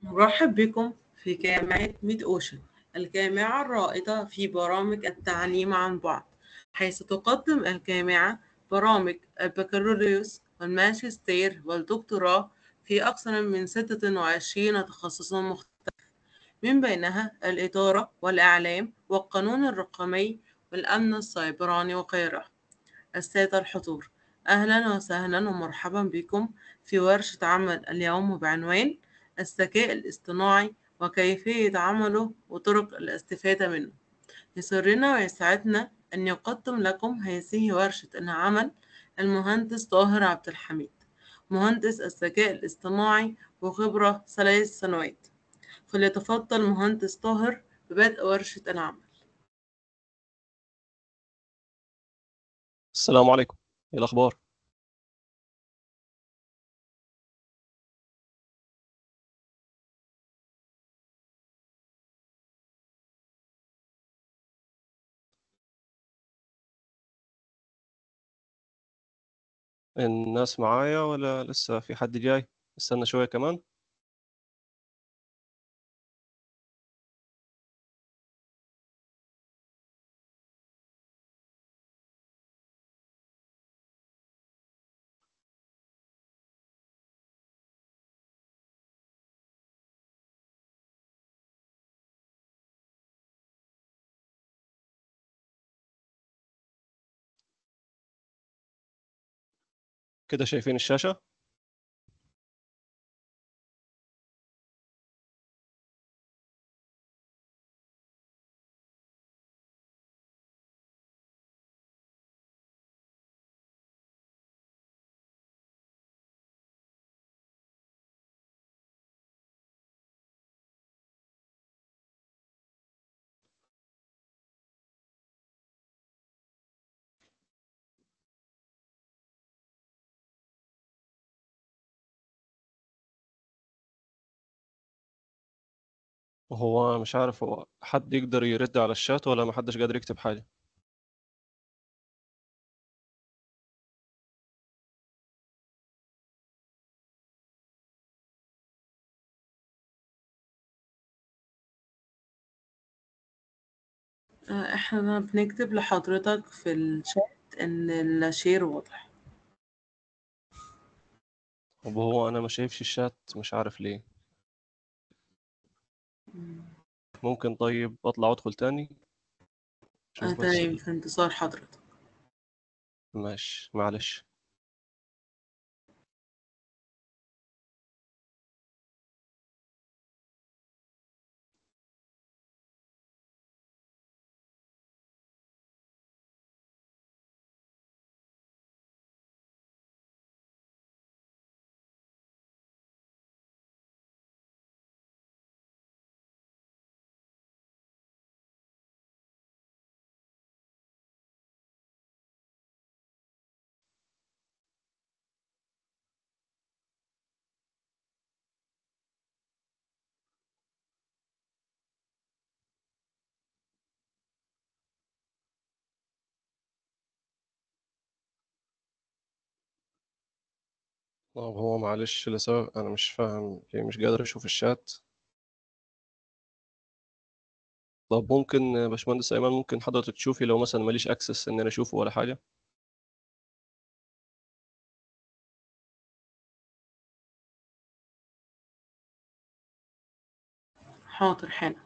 نرحب بكم في جامعة ميد أوشن الجامعة الرائدة في برامج التعليم عن بعد حيث تقدم الجامعة برامج البكالوريوس والماجستير والدكتوراه في أكثر من 26 تخصصا مختلفة من بينها الإدارة والإعلام والقانون الرقمي والأمن السيبراني وغيرها السادة الحضور أهلا وسهلا ومرحبا بكم في ورشة عمل اليوم بعنوان الذكاء الاصطناعي وكيفية عمله وطرق الاستفادة منه يسرنا ويسعدنا أن يقدم لكم هذه ورشة العمل المهندس طاهر عبد الحميد مهندس الذكاء الاصطناعي وخبرة ثلاث سنوات فليتفضل مهندس طاهر ببدء ورشة العمل السلام عليكم ايه الاخبار الناس معايا ولا لسه في حد جاي استنى شوية كمان كده شايفين الشاشة هو مش عارف هو حد يقدر يرد على الشات ولا محدش قادر يكتب حاجة آه، احنا بنكتب لحضرتك في الشات ان الشير واضح طب هو انا ما شايفش الشات مش عارف ليه ممكن طيب اطلع وادخل تاني آه، شوف بس تمام في انتظار حضرتك ماشي معلش طب هو معلش لسبب انا مش فاهم ليه مش قادر اشوف الشات طب ممكن يا باشمهندس ايمن ممكن حضرتك تشوفي لو مثلا ماليش اكسس ان انا اشوفه ولا حاجة حاضر حالا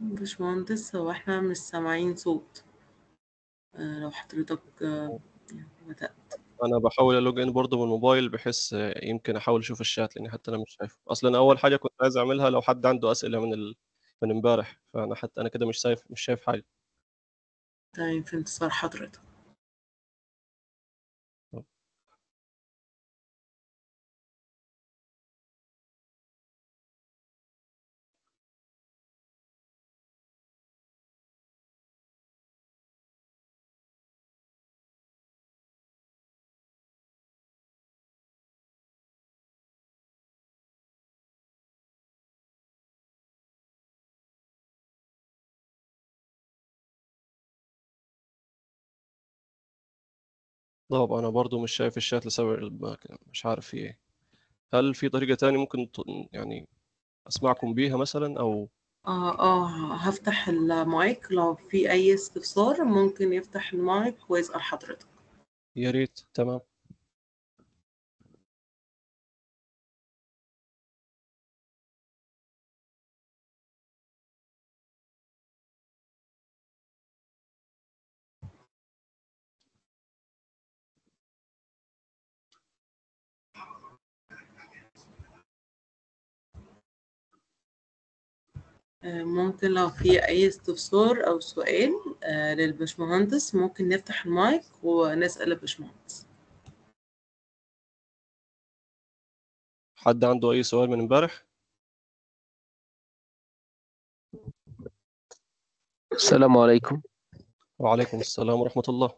باشمهندس هو احنا مش سامعين صوت آه، لو حضرتك آه، يعني بدأت انا بحاول الوج ان برضه من الموبايل بحيث آه، يمكن احاول اشوف الشات لاني حتى انا مش شايفه اصلا اول حاجه كنت عايز اعملها لو حد عنده اسئله من ال... من امبارح فانا حتى انا كده مش شايف مش شايف حاجه تمام في انتظار حضرتك طب انا برضه مش شايف الشات لسبب ال- مش عارف في ايه هل في طريقه تانية ممكن ت... يعني اسمعكم بيها مثلا او اه اه هفتح المايك لو في اي استفسار ممكن يفتح المايك ويسأل حضرتك يا ريت تمام آه، ممكن لو في أي استفسار أو سؤال آه، للبشمهندس ممكن نفتح المايك ونسأل البشمهندس حد عنده اي سؤال من امبارح السلام عليكم وعليكم السلام ورحمه الله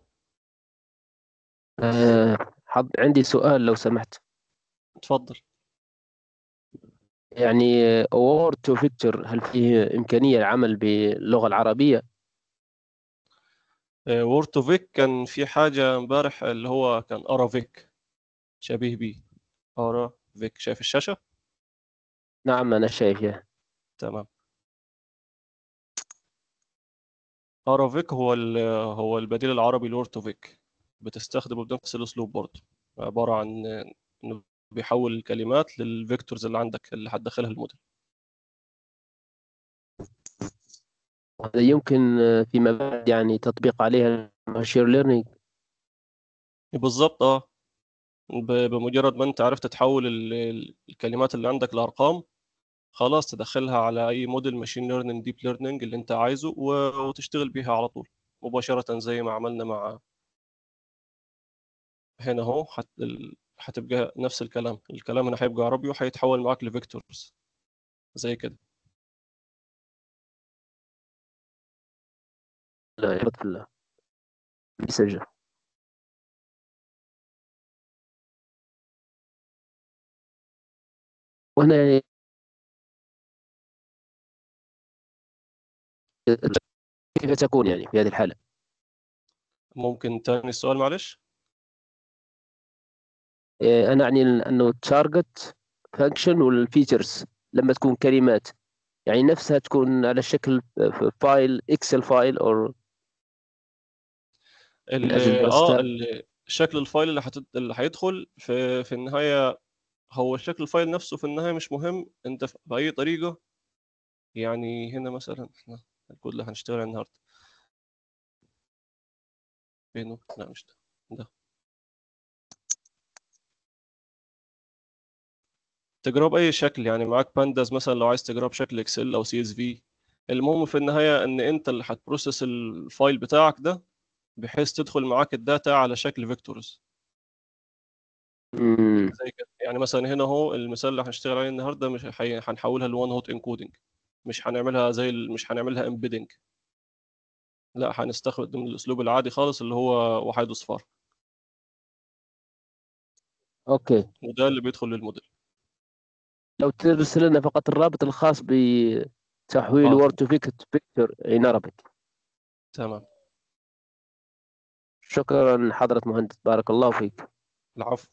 أه حض... عندي سؤال لو سمحت اتفضل يعني وورد تو فيكتور هل فيه إمكانية العمل باللغة العربية؟ وورتوفيك كان في حاجة امبارح اللي هو كان أرافيك شبيه بيه أرافيك شايف الشاشة؟ نعم أنا شايفه تمام أرافيك هو ال- هو البديل العربي لورتوفيك بتستخدمه بنفس الأسلوب برضه عبارة عن إنه بيحول الكلمات للفيكتورز اللي عندك اللي هتدخلها الموديل هذا يمكن آه، فيما بعد يعني تطبيق عليها الماشين ليرنينج بالظبط اه ب- بمجرد ما انت عرفت تحول ال- ال- الكلمات اللي عندك لأرقام خلاص تدخلها على اي موديل ماشين ليرنينج ديب ليرنينج اللي انت عايزه و- وتشتغل بيها على طول مباشرة زي ما عملنا مع هنا اهو هت... ال- هتبقى نفس الكلام الكلام هنا هيبقى عربي وهيتحول معاك لفيكتورز زي كده لا يحط في الله بيسجل وهنا كيف تكون يعني في هذه الحالة؟ ممكن تاني السؤال معلش آه، أنا أعني أنه التارجت فانكشن والفيتشرز لما تكون كلمات يعني نفسها تكون على شكل فايل اكسل فايل او من ال... أجل اه دراسة ال... شكل الفايل اللي هت... اللي هيدخل في في النهاية هو شكل الفايل نفسه في النهاية مش مهم انت ف- بأي طريقة يعني هنا مثلا احنا الكود اللي هنشتغل عليه النهارده فينه لا مش ده ده تجرب بأي شكل يعني معاك بانداز مثلا لو عايز تجرب شكل اكسل او سي اس في المهم في النهاية ان انت اللي هتبروسس الفايل بتاعك ده بحيث تدخل معاك الداتا على شكل فيكتورز مم. زي كده يعني مثلا هنا اهو المثال اللي هنشتغل عليه النهارده مش هي- هنحولها لوان هوت انكودنج مش هنعملها زي ال... مش هنعملها امبيدنج لا هنستخدم الاسلوب العادي خالص اللي هو وحيد اصفار اوكي وده اللي بيدخل للموديل لو ترسل لنا فقط الرابط الخاص بتحويل آه. وورد تو فيكتور ان عربي تمام شكرا حضرة مهندس بارك الله فيك العفو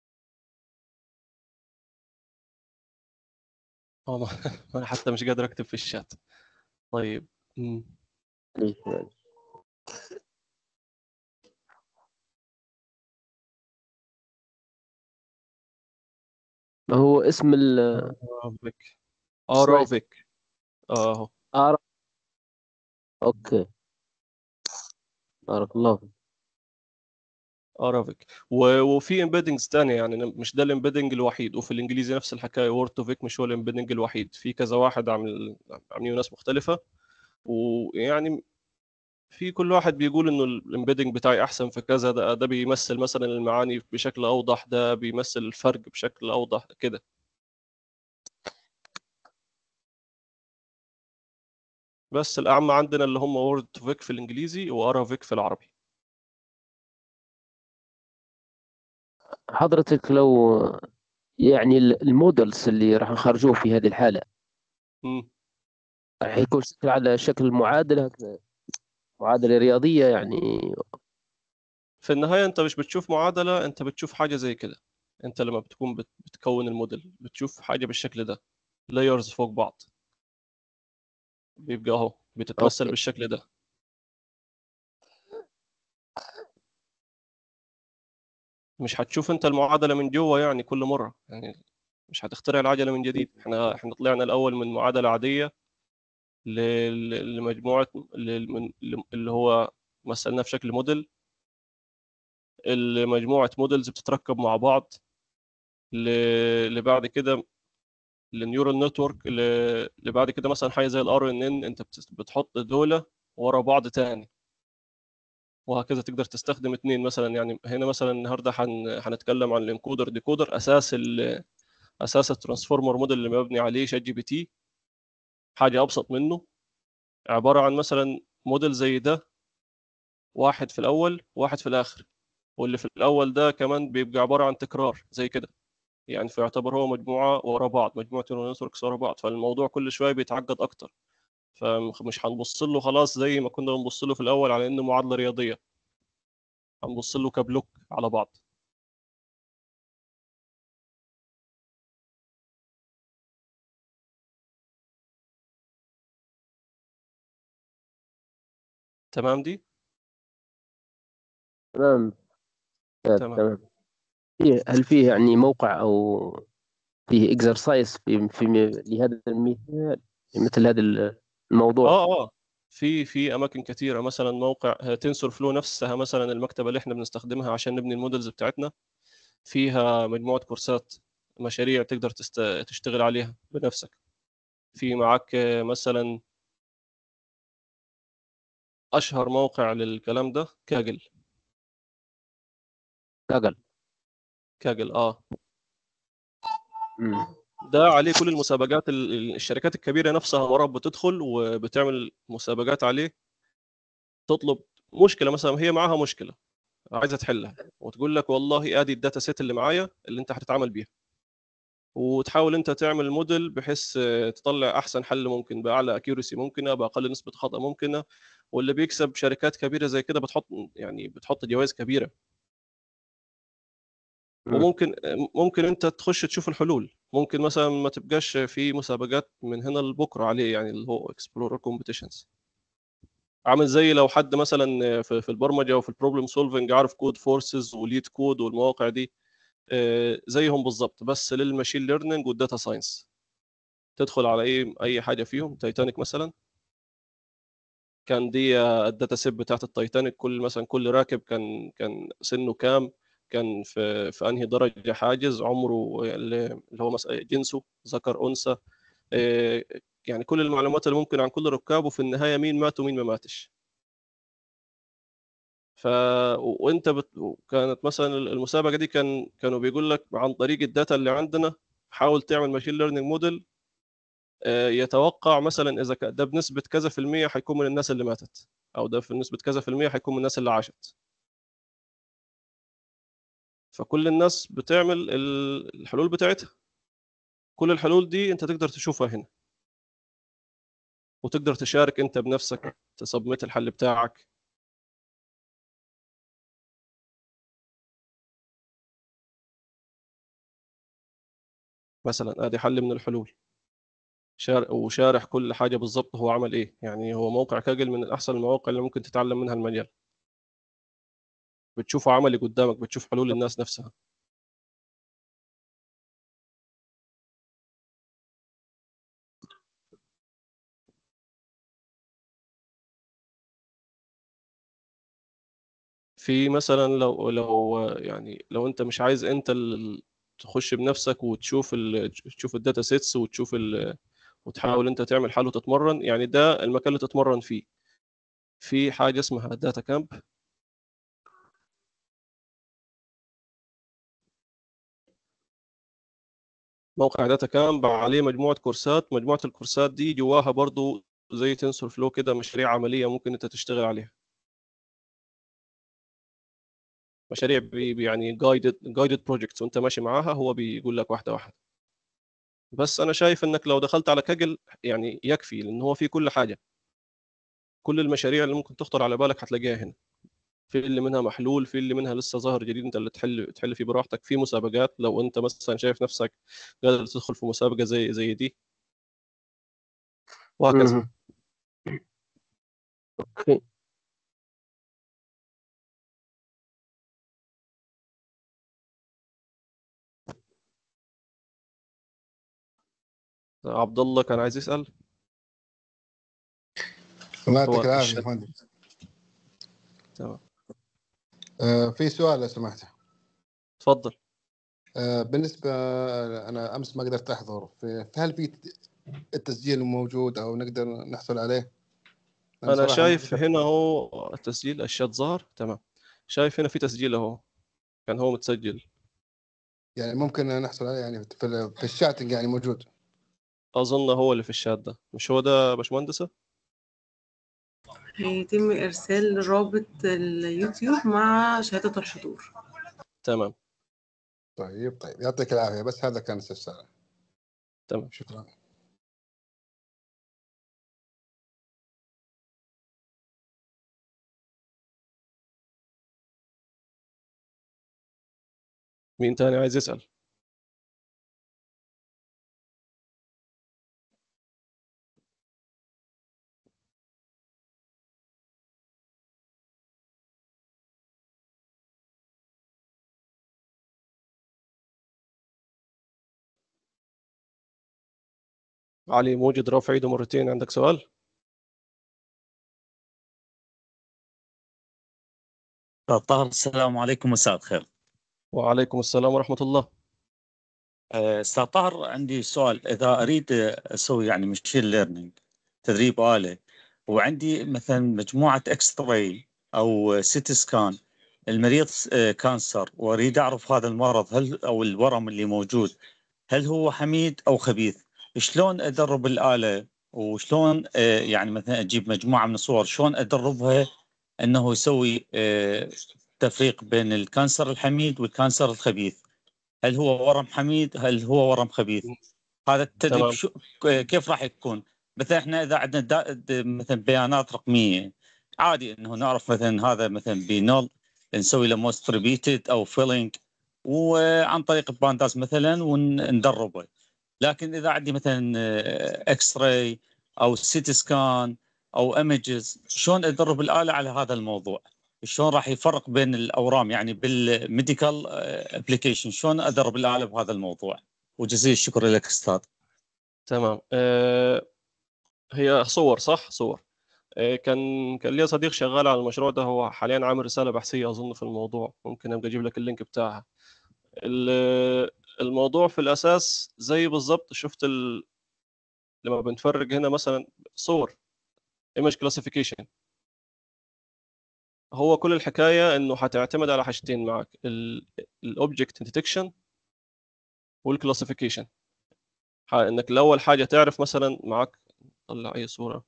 اه ما ما انا حتى مش قادر اكتب في الشات طيب مم. ليش يعني. ما هو اسم ال ارافيك ارافيك اه اهو آر اوكي بارك الله فيك ارافيك و- وفي امبيدنجز تانية يعني مش ده الامبيدنج الوحيد وفي الانجليزي نفس الحكايه وورد تو فيك مش هو الامبيدنج الوحيد في كذا واحد عامل عاملين ناس مختلفه ويعني في كل واحد بيقول انه الامبيدنج بتاعي احسن في كذا ده ده بيمثل مثلا المعاني بشكل اوضح ده بيمثل الفرق بشكل اوضح كده بس الاعم عندنا اللي هم وورد تو فيك في الانجليزي وارافيك في العربي حضرتك لو يعني ال- المودلز اللي راح نخرجوه في هذه الحالة مم. راح يكون شكل على شكل معادلة هكذا، معادلة رياضية يعني في النهاية أنت مش بتشوف معادلة أنت بتشوف حاجة زي كده أنت لما بتكون بت- بتكون الموديل بتشوف حاجة بالشكل ده لايرز فوق بعض بيبقى أهو بتتمثل أوكي. بالشكل ده مش هتشوف أنت المعادلة من جوه يعني كل مرة يعني مش هتخترع العجلة من جديد احنا احنا طلعنا الأول من معادلة عادية ل- ل- لمجموعة ل- من- اللي هو مثلناه في شكل موديل مجموعة موديلز بتتركب مع بعض ل- اللي بعد كده النيورال نتورك اللي بعد كده مثلا حاجه زي الار ان ان انت بت- بتحط دولة ورا بعض تاني وهكذا تقدر تستخدم اتنين مثلا يعني هنا مثلا النهارده هن- هنتكلم عن الانكودر ديكودر اساس ال اساس الترانسفورمر موديل اللي مبني عليه شات جي بي تي حاجه ابسط منه عباره عن مثلا موديل زي ده واحد في الاول واحد في الاخر واللي في الاول ده كمان بيبقى عباره عن تكرار زي كده يعني فيعتبر هو مجموعه ورا بعض مجموعه نيورال نتوركس ورا بعض فالموضوع كل شويه بيتعقد اكتر فمش هنبص له خلاص زي ما كنا بنبص له في الاول على انه معادله رياضيه هنبص له كبلوك على بعض تمام دي تمام أستاذ، تمام. تمام فيه هل فيه يعني موقع او فيه اكسرسايز في في لهذا المثال مثل هذا الموضوع اه اه في في اماكن كثيره مثلا موقع تنسور فلو نفسها مثلا المكتبه اللي احنا بنستخدمها عشان نبني المودلز بتاعتنا فيها مجموعه كورسات مشاريع تقدر تست... تشتغل عليها بنفسك في معاك آه، مثلا اشهر موقع للكلام ده كاجل اقل كاجل اه مم. ده عليه كل المسابقات ال- ال- الشركات الكبيره نفسها مرات بتدخل وبتعمل مسابقات عليه تطلب مشكله مثلا هي معاها مشكله عايزه تحلها وتقول لك والله ادي الداتا سيت اللي معايا اللي انت هتتعامل بيها وتحاول انت تعمل موديل بحيث آه، تطلع احسن حل ممكن باعلى اكيورسي ممكنه باقل نسبه خطا ممكنه واللي بيكسب شركات كبيره زي كده بتحط يعني بتحط جوائز كبيره مم. وممكن ممكن انت تخش تشوف الحلول ممكن مثلا ما تبقاش في مسابقات من هنا لبكره عليه يعني اللي هو اكسبلورر كومبيتيشنز عامل زي لو حد مثلا في في البرمجه وفي البروبلم سولفنج عارف كود فورسز وليد كود والمواقع دي آه، زيهم بالظبط بس للماشين ليرنينج والداتا ساينس تدخل على اي اي حاجه فيهم تايتانيك مثلا كان دي آه، الداتا سيت بتاعت التايتانيك كل مثلا كل راكب كان كان سنه كام كان في في انهي درجه حاجز عمره اللي اللي هو مثلا جنسه ذكر انثى آه، يعني كل المعلومات اللي ممكن عن كل ركاب وفي النهايه مين مات ومين ما ماتش ف وانت بت... كانت مثلا المسابقه دي كان كانوا بيقول لك عن طريق الداتا اللي عندنا حاول تعمل ماشين ليرنينج موديل يتوقع مثلا اذا كان ده بنسبه كذا في الميه هيكون من الناس اللي ماتت او ده في نسبه كذا في الميه هيكون من الناس اللي عاشت فكل الناس بتعمل ال- الحلول بتاعتها كل الحلول دي انت تقدر تشوفها هنا وتقدر تشارك انت بنفسك تسبمت الحل بتاعك مثلا ادي حل من الحلول شار... وشارح كل حاجه بالظبط هو عمل ايه يعني هو موقع كاجل من احسن المواقع اللي ممكن تتعلم منها المجال بتشوفه عملي قدامك بتشوف حلول الناس نفسها في مثلا لو لو يعني لو انت مش عايز انت ال- تخش بنفسك وتشوف ال... تشوف الداتا سيتس وتشوف ال... وتحاول انت تعمل حل وتتمرن يعني ده المكان اللي تتمرن فيه في حاجه اسمها داتا كامب موقع داتا كامب عليه مجموعه كورسات مجموعه الكورسات دي جواها برضو زي تنسور فلو كده مشاريع عمليه ممكن انت تشتغل عليها مشاريع بي بي- يعني جايدد جايدد بروجكتس وانت ماشي معاها هو بيقول لك واحده واحده بس انا شايف انك لو دخلت على كاجل يعني يكفي لان هو فيه كل حاجه كل المشاريع اللي ممكن تخطر على بالك هتلاقيها هنا في اللي منها محلول في اللي منها لسه ظاهر جديد انت اللي تحل تحل فيه براحتك في مسابقات لو انت مثلا شايف نفسك قادر تدخل في مسابقه زي زي دي وهكذا مهم. اوكي عبد الله كان عايز يسال الله هو يعطيك العافيه الشد- يا مهندس تمام آه، في سؤال لو سمحت تفضل آه، بالنسبه انا امس ما قدرت احضر في- هل في التسجيل موجود او نقدر نحصل عليه؟ انا صراحة شايف ما- هنا هو التسجيل الشات ظهر تمام شايف هنا في تسجيل اهو كان هو متسجل يعني ممكن نحصل عليه يعني في, ال- في الشاتنج يعني موجود اظن هو اللي في الشات ده مش هو ده يا باشمهندسه هيتم إرسال رابط اليوتيوب مع شهادة الحضور تمام طيب طيب يعطيك العافيه بس هذا كان استفسار تمام شكرا مين تاني عايز يسال علي موجد رافع ايده مرتين عندك سؤال طاهر السلام عليكم مساء الخير وعليكم السلام ورحمة الله آه، استاذ طاهر عندي سؤال اذا اريد اسوي يعني مشين ليرنينج تدريب آلة وعندي مثلا مجموعة اكس راي او سيتي سكان المريض آه، كانسر واريد اعرف هذا المرض هل او الورم اللي موجود هل هو حميد او خبيث شلون ادرب الآلة وشلون آه، يعني مثلا اجيب مجموعة من الصور شلون ادربها انه يسوي آه، تفريق بين الكانسر الحميد والكانسر الخبيث هل هو ورم حميد هل هو ورم خبيث هذا التدريب تمام. شو كيف راح يكون مثلا احنا اذا عندنا دا د- مثلا بيانات رقميه عادي انه نعرف مثلا هذا مثلا بنول نسوي له موست ريبيتد او فيلينج وعن طريق بانداز مثلا وندربه لكن اذا عندي مثلا اكس راي او سيتي سكان او ايمجز شلون ادرب الاله على هذا الموضوع شلون راح يفرق بين الاورام يعني بالميديكال ابلكيشن شلون ادرب الاله بهذا الموضوع وجزيل الشكر لك استاذ تمام آه، هي صور صح صور آه، كان كان لي صديق شغال على المشروع ده هو حاليا عامل رسالة بحثية أظن في الموضوع ممكن أبقى أجيب لك اللينك بتاعها ال- الموضوع في الأساس زي بالظبط شفت ال... لما بنفرج هنا مثلا صور image classification هو كل الحكاية إنه هتعتمد على حاجتين معك ال الobject detection والclassification ح- إنك الأول حاجة تعرف مثلا معك طلع أي صورة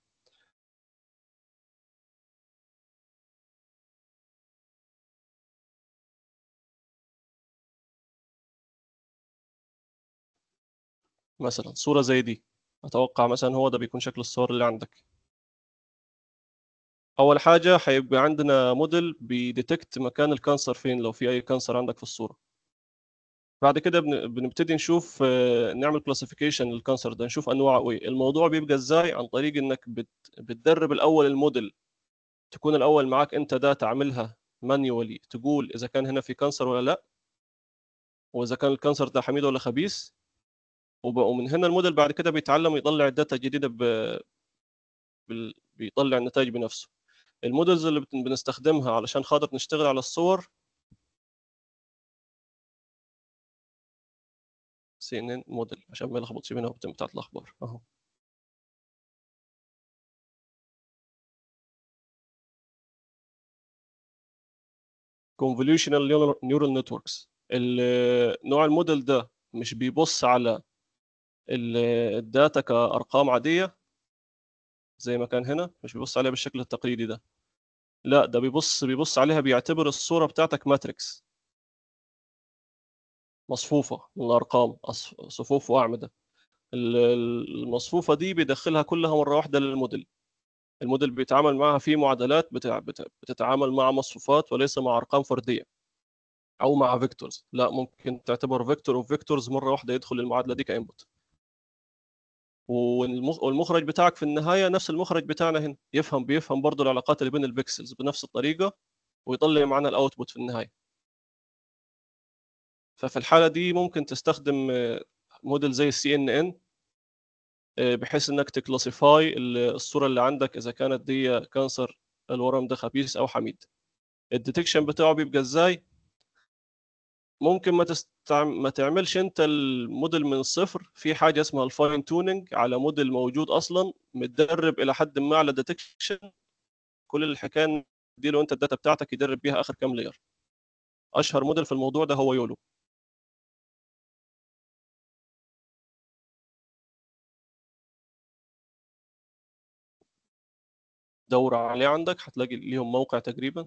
مثلا صورة زي دي أتوقع مثلا هو ده بيكون شكل الصور اللي عندك أول حاجة هيبقى عندنا موديل بيديتكت مكان الكانسر فين لو في أي كانسر عندك في الصورة بعد كده بن- بنبتدي نشوف آه، نعمل كلاسيفيكيشن للكانسر ده نشوف أنواعه إيه الموضوع بيبقى إزاي عن طريق إنك بت... بتدرب الأول الموديل تكون الأول معاك أنت ده تعملها مانيوالي تقول إذا كان هنا في كانسر ولا لأ وإذا كان الكانسر ده حميد ولا خبيث وب- ومن هنا الموديل بعد كده بيتعلم يطلع الداتا الجديدة ب... بال... بيطلع النتائج بنفسه المودلز اللي بت- بنستخدمها علشان خاطر نشتغل على الصور سي ان ان موديل عشان ما يلخبطش بينها وبين بتاعت الاخبار اهو convolutional neural neural networks ال- نوع الموديل ده مش بيبص على ال- الداتا كأرقام عادية زي ما كان هنا مش بيبص عليها بالشكل التقليدي ده لا ده بيبص بيبص عليها بيعتبر الصورة بتاعتك ماتريكس مصفوفة من الأرقام أصف- صفوف وأعمدة ال- ال- المصفوفة دي بيدخلها كلها مرة واحدة للموديل الموديل بيتعامل معها في معادلات بتع- بت- بتتعامل مع مصفوفات وليس مع أرقام فردية أو مع فيكتورز لا ممكن تعتبر فيكتور اوف فيكتورز مرة واحدة يدخل المعادلة دي كإنبوت والمخ- والمخرج بتاعك في النهاية نفس المخرج بتاعنا هنا يفهم بيفهم برضه العلاقات اللي بين البكسلز بنفس الطريقة ويطلع معنا الأوتبوت في النهاية ففي الحالة دي ممكن تستخدم آه، موديل زي السي ان ان بحيث انك تكلاسيفاي الصورة اللي عندك اذا كانت دي كانسر الورم ده خبيث او حميد الديتكشن بتاعه بيبقى ازاي ممكن ما تستعم... ما تعملش انت الموديل من الصفر في حاجه اسمها الفاين توننج على موديل موجود اصلا متدرب الى حد ما على ديتكشن كل الحكايه له انت الداتا بتاعتك يدرب بيها اخر كام لاير اشهر موديل في الموضوع ده هو يولو دور عليه عندك هتلاقي ليهم موقع تقريبا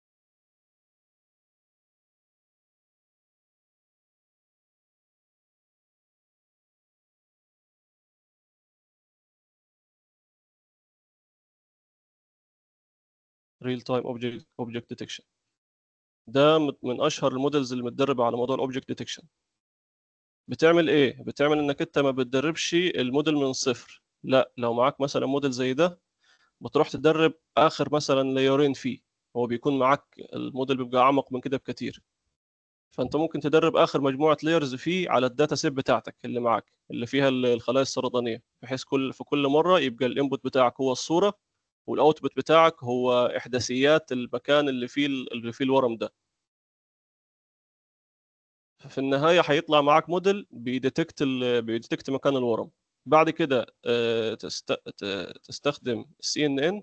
ريل تايم اوبجكت اوبجكت ديتكشن ده مت- من اشهر المودلز اللي متدربه على موضوع الاوبجكت ديتكشن بتعمل ايه بتعمل انك انت ما بتدربش الموديل من الصفر لا لو معاك مثلا موديل زي ده بتروح تدرب اخر مثلا لايرين فيه هو بيكون معاك الموديل بيبقى اعمق من كده بكتير فانت ممكن تدرب اخر مجموعه لايرز فيه على الداتا سيت بتاعتك اللي معاك اللي فيها ال- الخلايا السرطانيه بحيث كل في كل مره يبقى الانبوت بتاعك هو الصوره والاوتبوت بتاعك هو احداثيات المكان اللي فيه ال- اللي فيه الورم ده في النهايه هيطلع معاك موديل بيديتكت ال... بيديتكت مكان الورم بعد كده آه، تست... ت- تستخدم السي ان ان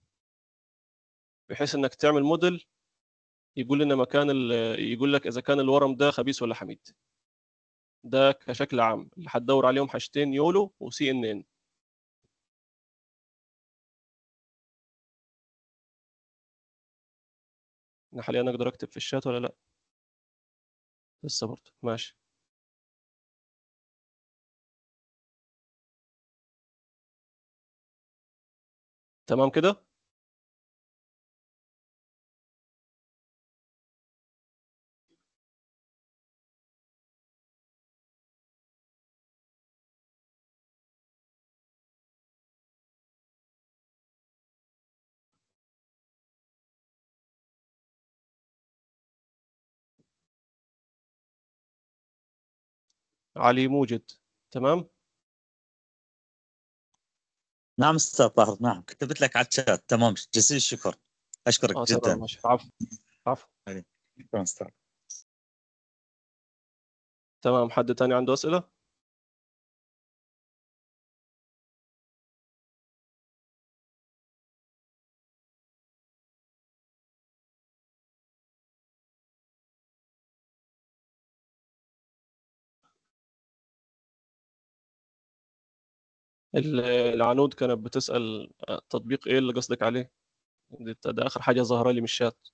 بحيث انك تعمل موديل يقول لنا مكان ال... يقول لك اذا كان الورم ده خبيث ولا حميد ده كشكل عام اللي هتدور عليهم حاجتين يولو وسي ان ان انا حاليا اقدر اكتب في الشات ولا لا لسه برضه ماشي تمام كده علي موجد تمام نعم استاذ طاهر نعم كتبت لك على الشات تمام جزيل الشكر اشكرك اه جدا تمام ماشي عفو عفو شكرا استاذ تمام حد تاني عنده اسئله ال- العنود كانت بتسأل آه، تطبيق ايه اللي قصدك عليه ده, ده اخر حاجه ظاهره لي من الشات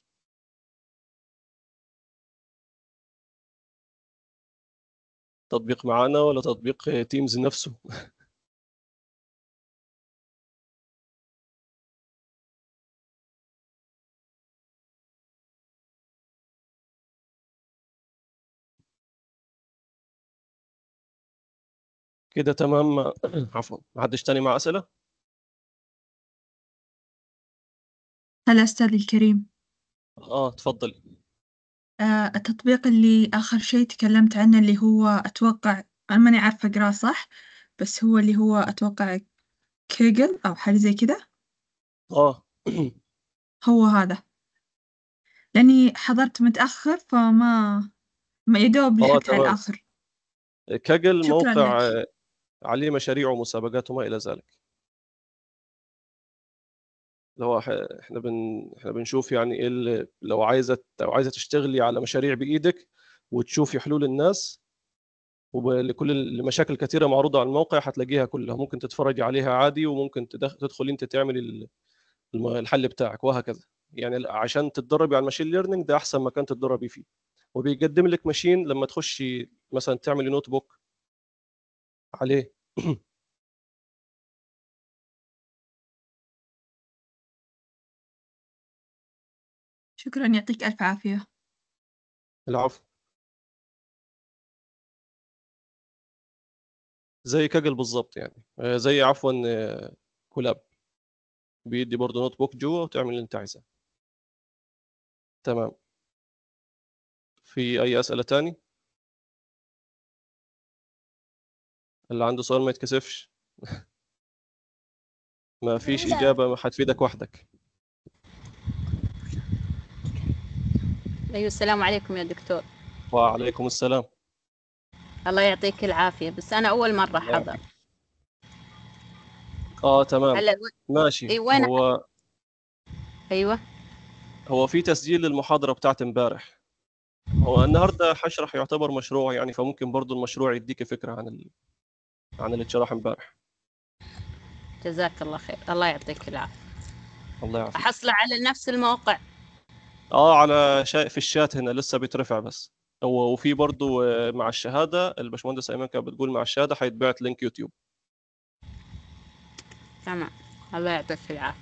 تطبيق معانا ولا تطبيق تيمز نفسه كده تمام عفوا ما حدش تاني مع اسئله هلا أستاذ الكريم اه تفضلي آه التطبيق اللي آخر شيء تكلمت عنه اللي هو أتوقع أنا ماني عارفة أقراه صح بس هو اللي هو أتوقع كيجل أو حاجة زي كده اه هو هذا لأني حضرت متأخر فما ما يدوب اه لحقت على تمام الآخر كاجل شكرا موقع لك آه، عليه مشاريع ومسابقات وما الى ذلك اللي هو ح- احنا بن احنا بنشوف يعني ايه اللي- لو عايزه لو عايزه تشتغلي على مشاريع بايدك وتشوفي حلول الناس ولكل المشاكل كثيره معروضه على الموقع هتلاقيها كلها ممكن تتفرجي عليها عادي وممكن تدخ- تدخلي انت تعملي ال- الم- الحل بتاعك وهكذا يعني عشان تتدربي على الماشين ليرنينج ده احسن مكان تتدربي فيه وبيقدم لك ماشين لما تخشي مثلا تعملي نوت بوك عليه شكرا يعطيك ألف عافية العفو زي كاجل بالظبط يعني آه، زي عفوا آه، كولاب بيدي برضه نوت بوك جوا وتعمل اللي انت عايزاه تمام في اي اسئله تاني اللي عنده سؤال ما يتكسفش ما فيش اجابه هتفيدك وحدك أيوة السلام عليكم يا دكتور وعليكم السلام الله يعطيك العافية بس أنا أول مرة الله حضر يعافيك. اه تمام هلا الو- ماشي إي وين هو أيوة هو في تسجيل للمحاضره بتاعت امبارح هو النهارده هشرح يعتبر مشروع يعني فممكن برضو المشروع يديك فكره عن ال... عن اللي اتشرح امبارح جزاك الله خير الله يعطيك العافية الله يعافيك أحصله على نفس الموقع اه على شا... في الشات هنا لسه بيترفع بس هو وفي برضو آه، مع الشهاده الباشمهندس ايمن كانت بتقول مع الشهاده هيتبعت لينك يوتيوب تمام الله يعطيك العافية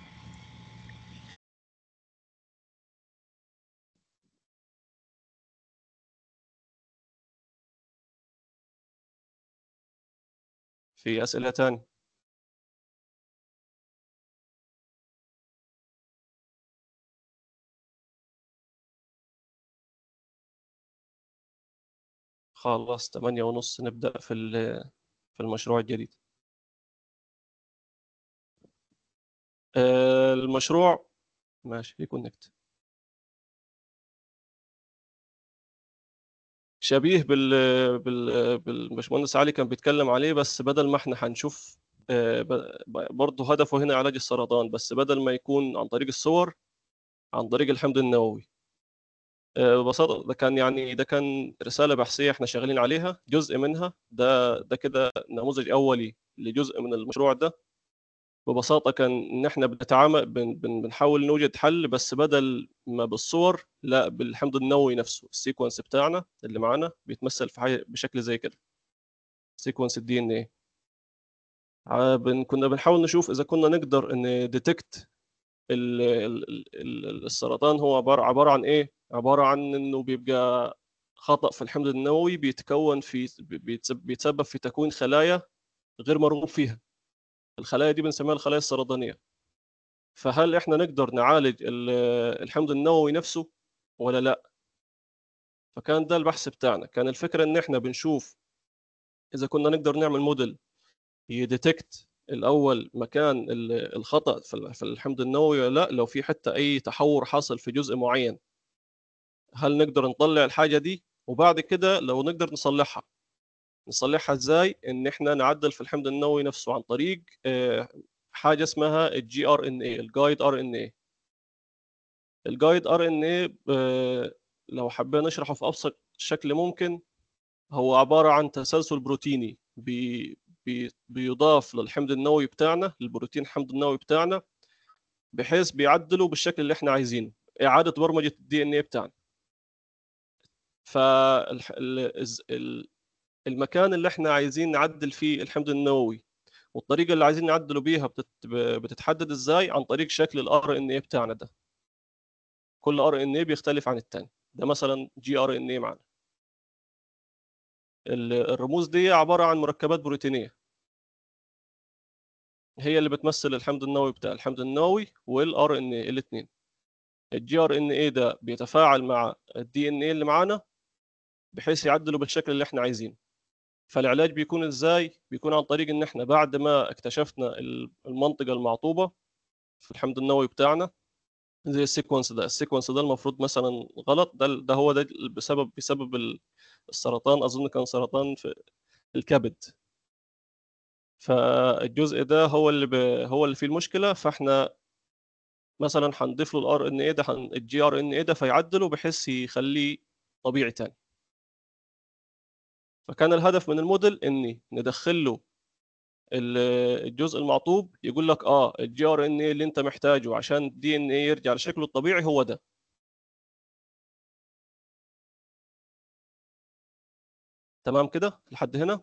في اسئله تاني خلاص 8 ونص نبدأ في ال- في المشروع الجديد آه، المشروع ماشي في كونكت شبيه بال بال بالباشمهندس علي كان بيتكلم عليه بس بدل ما احنا هنشوف آه، ب- برضه هدفه هنا علاج السرطان بس بدل ما يكون عن طريق الصور عن طريق الحمض النووي آه، ببساطة ده كان يعني ده كان رسالة بحثية احنا شغالين عليها جزء منها ده ده كده نموذج أولي لجزء من المشروع ده ببساطة كان إن احنا بنتعامل بن بن بنحاول نوجد حل بس بدل ما بالصور لا بالحمض النووي نفسه السيكونس بتاعنا اللي معانا بيتمثل في حاجة بشكل زي كده سيكونس الدي ان ايه كنا بنحاول نشوف إذا كنا نقدر إن ديتكت ال- ال- ال- ال- السرطان هو عبارة عبارة عن إيه؟ عبارة عن إنه بيبقى خطأ في الحمض النووي بيتكون في بيتسب- بيتسبب في تكوين خلايا غير مرغوب فيها الخلايا دي بنسميها الخلايا السرطانية فهل إحنا نقدر نعالج ال- الحمض النووي نفسه ولا لا؟ فكان ده البحث بتاعنا كان الفكرة إن إحنا بنشوف إذا كنا نقدر نعمل موديل يديتكت الاول مكان ال- الخطا في ال- في الحمض النووي ولا لا لو في حتى اي تحور حصل في جزء معين هل نقدر نطلع الحاجه دي وبعد كده لو نقدر نصلحها نصلحها ازاي ان احنا نعدل في الحمض النووي نفسه عن طريق آه، حاجه اسمها الجي ار ان اي الجايد ار ان اي الجايد ار ان اي لو حبينا نشرحه في ابسط شكل ممكن هو عباره عن تسلسل بروتيني بي بي بيضاف للحمض النووي بتاعنا للبروتين الحمض النووي بتاعنا بحيث بيعدله بالشكل اللي احنا عايزينه اعاده برمجه الدي ان اي بتاعنا فالمكان اللي احنا عايزين نعدل فيه الحمض النووي والطريقه اللي عايزين نعدله بيها بتت- بتتحدد ازاي عن طريق شكل الار ان اي بتاعنا ده كل ار ان اي بيختلف عن الثاني ده مثلا جي ار ان اي معانا ال- الرموز دي عباره عن مركبات بروتينيه هي اللي بتمثل الحمض النووي بتاع الحمض النووي والار ان اي الاثنين الجي ار ان اي ده بيتفاعل مع الدي ان اي اللي معانا بحيث يعدله بالشكل اللي احنا عايزينه فالعلاج بيكون ازاي بيكون عن طريق ان احنا بعد ما اكتشفنا ال- المنطقه المعطوبه في الحمض النووي بتاعنا زي السيكونس ده السيكونس ده المفروض مثلا غلط ده ده هو ده بسبب بسبب ال- السرطان اظن كان سرطان في الكبد فالجزء ده هو اللي ب... هو اللي فيه المشكله فاحنا مثلا هنضيف له الار ان اي ده هن... الجي ار ان اي ده فيعدله بحيث يخليه طبيعي تاني فكان الهدف من الموديل اني ندخل له ال- الجزء المعطوب يقول لك اه الجي ار ان اي اللي انت محتاجه عشان الدي ان اي يرجع لشكله الطبيعي هو ده تمام كده لحد هنا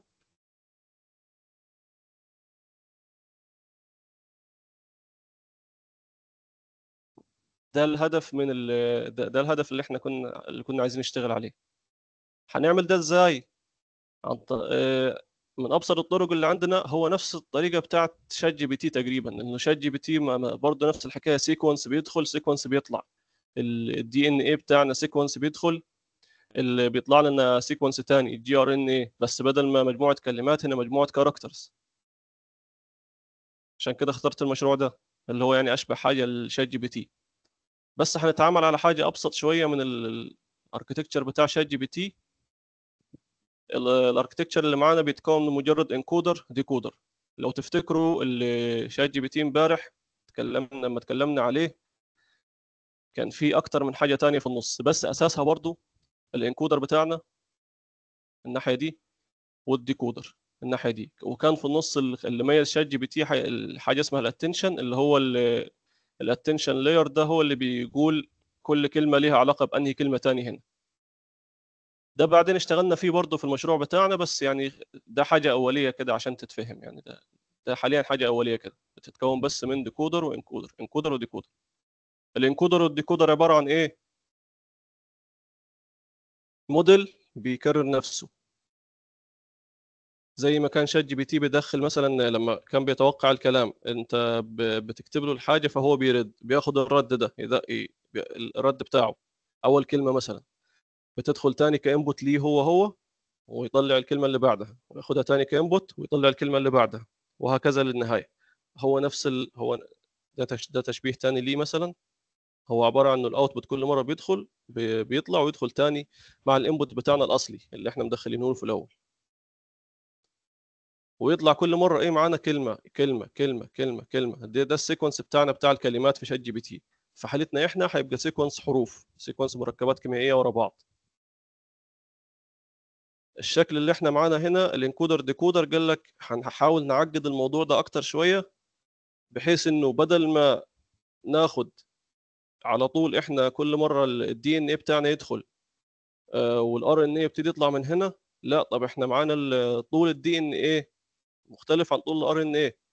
ده الهدف من ال... ده, ده الهدف اللي احنا كنا اللي كنا عايزين نشتغل عليه هنعمل ده ازاي عن ط... آه، من ابسط الطرق اللي عندنا هو نفس الطريقه بتاعت شات جي بي تي تقريبا انه شات جي بي تي برضه نفس الحكايه سيكونس بيدخل سيكونس بيطلع الدي ان اي بتاعنا سيكونس بيدخل اللي بيطلع لنا سيكونس تاني الجي ار ان اي بس بدل ما مجموعه كلمات هنا مجموعه كاركترز عشان كده اخترت المشروع ده اللي هو يعني اشبه حاجه للشات جي بي تي بس هنتعامل على حاجه ابسط شويه من الاركتكتشر بتاع شات جي بي تي الاركتكتشر اللي معانا بيتكون من مجرد انكودر ديكودر لو تفتكروا اللي شات جي بي تي امبارح تكلمنا لما اتكلمنا عليه كان في اكتر من حاجه تانية في النص بس اساسها برضو الانكودر بتاعنا الناحيه دي والديكودر الناحيه دي وكان في النص اللي ميز شات جي بي تي حاجه اسمها الاتنشن اللي هو الاتنشن لاير ده هو اللي بيقول كل كلمه ليها علاقه بانهي كلمه تاني هنا ده بعدين اشتغلنا فيه برضه في المشروع بتاعنا بس يعني ده حاجه اوليه كده عشان تتفهم يعني ده ده حاليا حاجه اوليه كده بتتكون بس من ديكودر وانكودر انكودر وديكودر الانكودر والديكودر عباره عن ايه موديل بيكرر نفسه زي ما كان شات جي بي تي بيدخل مثلا لما كان بيتوقع الكلام انت بتكتب له الحاجه فهو بيرد بياخد الرد ده اذا الرد بتاعه اول كلمه مثلا بتدخل تاني كانبوت ليه هو هو ويطلع الكلمه اللي بعدها وياخدها تاني كانبوت ويطلع الكلمه اللي بعدها وهكذا للنهايه هو نفس ال... هو ده ده تشبيه تاني ليه مثلا هو عباره عن انه الاوتبوت كل مره بيدخل بيطلع ويدخل تاني مع الانبوت بتاعنا الاصلي اللي احنا مدخلينه له في الاول ويطلع كل مره ايه معانا كلمه كلمه كلمه كلمه كلمه ده, ده السيكونس بتاعنا بتاع الكلمات في شات جي بي تي في حالتنا احنا هيبقى سيكونس حروف سيكونس مركبات كيميائيه ورا بعض الشكل اللي احنا معانا هنا الانكودر ديكودر قال لك هنحاول نعقد الموضوع ده اكتر شويه بحيث انه بدل ما ناخد على طول احنا كل مره الدي ان اي بتاعنا يدخل والار ان اي يبتدي يطلع من هنا لا طب احنا معانا طول الدي ان اي مختلف عن طول الار ان اي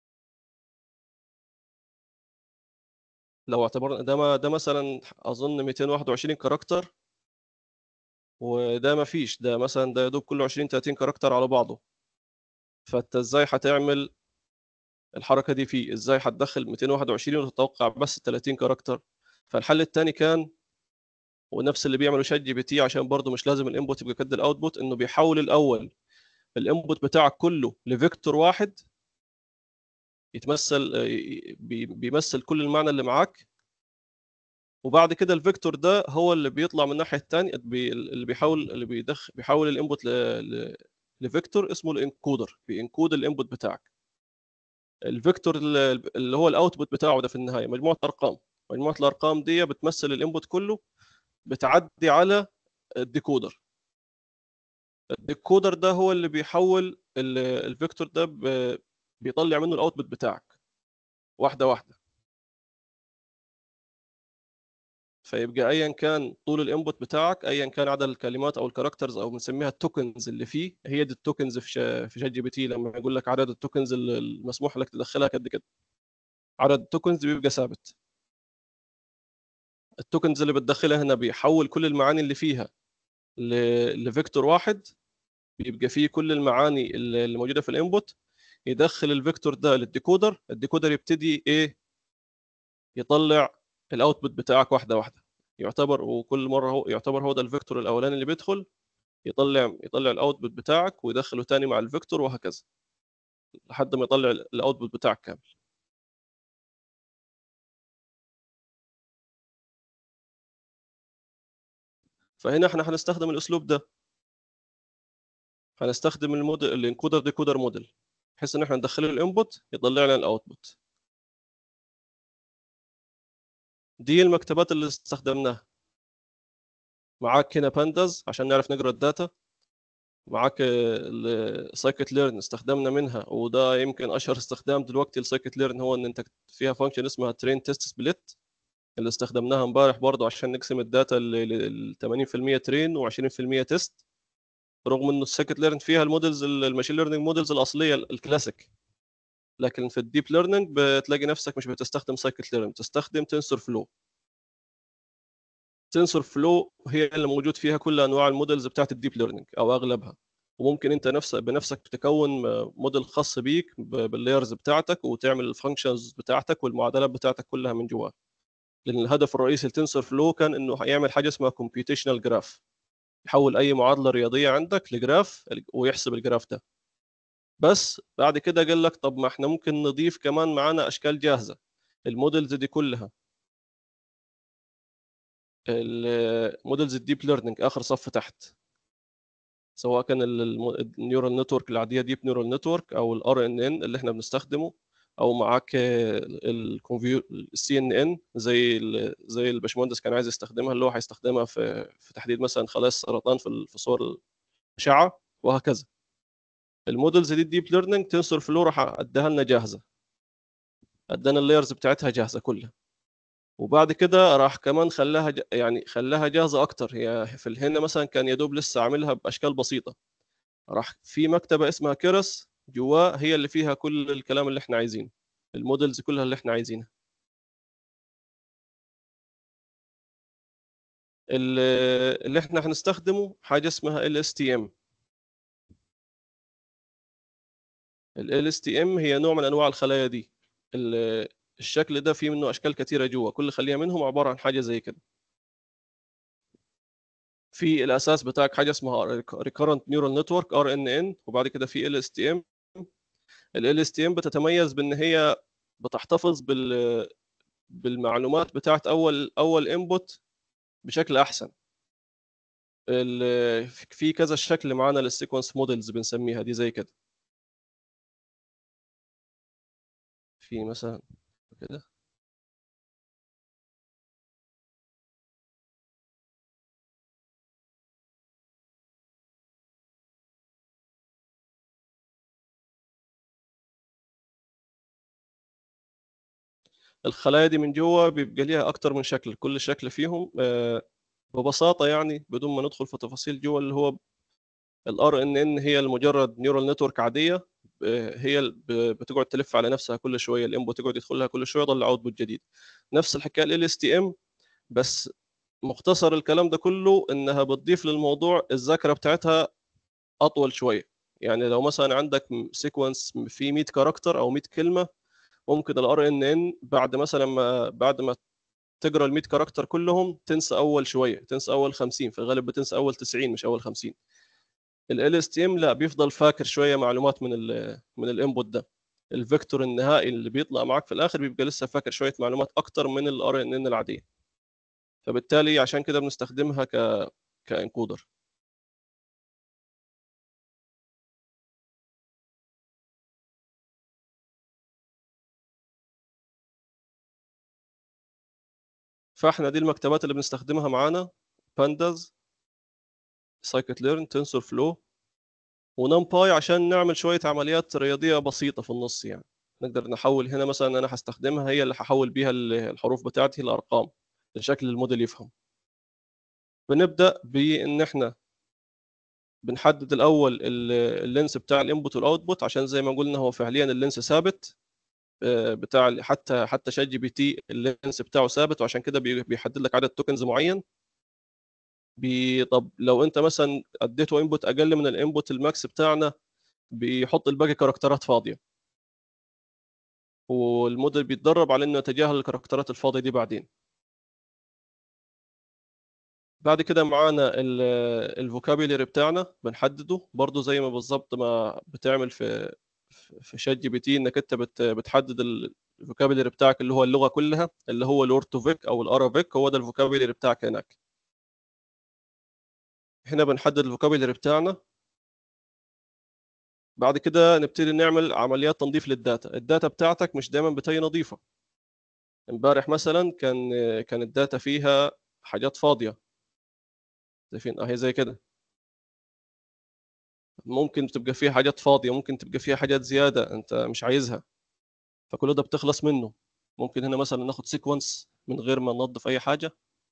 لو اعتبرنا ده ما ده مثلا اظن 221 كاركتر وده ما فيش ده مثلا ده يا دوب كله 20 30 كاركتر على بعضه فانت ازاي هتعمل الحركه دي فيه ازاي هتدخل 221 وتتوقع بس 30 كاركتر فالحل الثاني كان ونفس اللي بيعمله شات جي بي تي عشان برضه مش لازم الانبوت يبقى قد الاوتبوت انه بيحول الاول الانبوت بتاعك كله لفيكتور واحد يتمثل بيمثل كل المعنى اللي معاك وبعد كده الفيكتور ده هو اللي بيطلع من الناحيه الثانيه اللي بيحول اللي بيدخل بيحول الانبوت لفيكتور اسمه الانكودر بينكود الانبوت بتاعك الفيكتور اللي هو الاوتبوت بتاعه ده في النهايه مجموعه ارقام مجموعه الارقام دي بتمثل الانبوت كله بتعدي على الديكودر الديكودر ده هو اللي بيحول الفيكتور ده بيطلع منه الاوتبوت بتاعك واحده واحده فيبقى ايا كان طول الانبوت بتاعك ايا كان عدد الكلمات او الكاركترز او بنسميها التوكنز اللي فيه هي دي التوكنز في في شات جي بي تي لما يقول لك عدد التوكنز المسموح لك تدخلها قد كده عدد التوكنز بيبقى ثابت التوكنز اللي بتدخلها هنا بيحول كل المعاني اللي فيها لفيكتور واحد بيبقى فيه كل المعاني اللي موجوده في الانبوت يدخل الفيكتور ده للديكودر الديكودر يبتدي ايه يطلع الاوتبوت بتاعك واحده واحده يعتبر وكل مره هو يعتبر هو ده الفيكتور الاولاني اللي بيدخل يطلع يطلع الاوتبوت بتاعك ويدخله تاني مع الفيكتور وهكذا لحد ما يطلع الاوتبوت بتاعك كامل فهنا احنا هنستخدم الاسلوب ده هنستخدم الموديل الانكودر ديكودر موديل بحيث ان احنا ندخل الانبوت يطلع لنا الاوتبوت دي المكتبات اللي استخدمناها معاك هنا بانداز عشان نعرف نقرا الداتا معاك السايكت ليرن استخدمنا منها وده يمكن اشهر استخدام دلوقتي السايكت ليرن هو ان انت فيها فانكشن اسمها ترين تيست سبليت اللي استخدمناها امبارح برضه عشان نقسم الداتا ل 80% ترين و20% تيست رغم انه السايكت ليرن فيها المودلز الماشين ليرنينج مودلز الاصليه الكلاسيك لكن في الديب ليرنينج بتلاقي نفسك مش بتستخدم سايكت ليرن بتستخدم تنسور فلو تنسور فلو هي اللي موجود فيها كل انواع المودلز بتاعت الديب ليرنينج او اغلبها وممكن انت نفسك بنفسك تكون موديل خاص بيك باللايرز بتاعتك وتعمل الفانكشنز بتاعتك والمعادلات بتاعتك كلها من جواه لان الهدف الرئيسي لتنسور فلو كان انه يعمل حاجه اسمها كومبيوتيشنال جراف يحول اي معادله رياضيه عندك لجراف ويحسب الجراف ده بس بعد كده قال لك طب ما احنا ممكن نضيف كمان معانا اشكال جاهزه المودلز دي كلها المودلز الديب ليرنينج اخر صف تحت سواء كان النيورال نتورك العاديه ديب نيورال نتورك او الار ان ان اللي احنا بنستخدمه او معاك السي ان ان زي زي الباشمهندس كان عايز يستخدمها اللي هو هيستخدمها في في تحديد مثلا خلايا السرطان في في صور الاشعه وهكذا المودلز دي الديب ليرنينج تنسور فلو راح اداها لنا جاهزه ادانا اللايرز بتاعتها جاهزه كلها وبعد كده راح كمان خلاها ج... يعني خلاها جاهزه اكتر هي في هنا مثلا كان يا دوب لسه عاملها باشكال بسيطه راح في مكتبه اسمها كيرس جواه هي اللي فيها كل الكلام اللي احنا عايزينه المودلز كلها اللي احنا عايزينها اللي احنا هنستخدمه حاجه اسمها LSTM ال LSTM هي نوع من انواع الخلايا دي الشكل ده فيه منه اشكال كثيره جوا كل خليه منهم عباره عن حاجه زي كده في الاساس بتاعك حاجه اسمها recurrent neural network RNN وبعد كده في LSTM ال LSTM بتتميز بان هي بتحتفظ بال بالمعلومات بتاعت اول اول انبوت بشكل احسن في كذا شكل معانا للسيكونس موديلز بنسميها دي زي كده في مثلا كده الخلايا دي من جوه بيبقى ليها اكتر من شكل كل شكل فيهم ببساطه يعني بدون ما ندخل في تفاصيل جوه اللي هو الار ان ان هي المجرد نيورال نتورك عاديه هي بتقعد تلف على نفسها كل شويه الانبوت يقعد يدخل لها كل شويه يطلع اوتبوت جديد نفس الحكايه ال اس تي ام بس مختصر الكلام ده كله انها بتضيف للموضوع الذاكره بتاعتها اطول شويه يعني لو مثلا عندك سيكونس فيه 100 كاركتر او 100 كلمه ممكن الار ان ان بعد مثلا ما بعد ما تقرا ال 100 كاركتر كلهم تنسى اول شويه تنسى اول 50 في الغالب بتنسى اول 90 مش اول 50 ال اس تي ام لا بيفضل فاكر شويه معلومات من ال من الانبوت ده الفيكتور النهائي اللي بيطلع معاك في الاخر بيبقى لسه فاكر شويه معلومات اكتر من الار ان ان العاديه فبالتالي عشان كده بنستخدمها ك كانكودر فاحنا دي المكتبات اللي بنستخدمها معانا بانداز سايكت ليرن تنسور فلو ونمباي عشان نعمل شويه عمليات رياضيه بسيطه في النص يعني نقدر نحول هنا مثلا انا هستخدمها هي اللي هحول بيها الحروف بتاعتي لارقام لشكل الموديل يفهم بنبدا بان احنا بنحدد الاول اللينس بتاع الانبوت والاوتبوت عشان زي ما قلنا هو فعليا اللينس ثابت بتاع حتى حتى شات جي بي تي اللينس بتاعه ثابت وعشان كده بيحدد لك عدد توكنز معين بي طب لو انت مثلا اديته انبوت اقل من الانبوت الماكس بتاعنا بيحط الباقي كاركترات فاضيه والموديل بيتدرب على انه يتجاهل الكاركترات الفاضيه دي بعدين بعد كده معانا الفوكابيلري بتاعنا بنحدده برضو زي ما بالظبط ما بتعمل في في شات جي بي تي انك انت بتحدد الفوكابيلري بتاعك اللي هو اللغه كلها اللي هو الاورتوفيك او الارافيك هو ده الفوكابيلري بتاعك هناك هنا بنحدد الفوكابيلري بتاعنا بعد كده نبتدي نعمل عمليات تنظيف للداتا الداتا بتاعتك مش دايما بتهي نظيفة امبارح مثلا كان كان الداتا فيها حاجات فاضية شايفين اهي زي كده ممكن تبقى فيها حاجات فاضية ممكن تبقى فيها حاجات زيادة انت مش عايزها فكل ده بتخلص منه ممكن هنا مثلا ناخد سيكونس من غير ما ننظف اي حاجة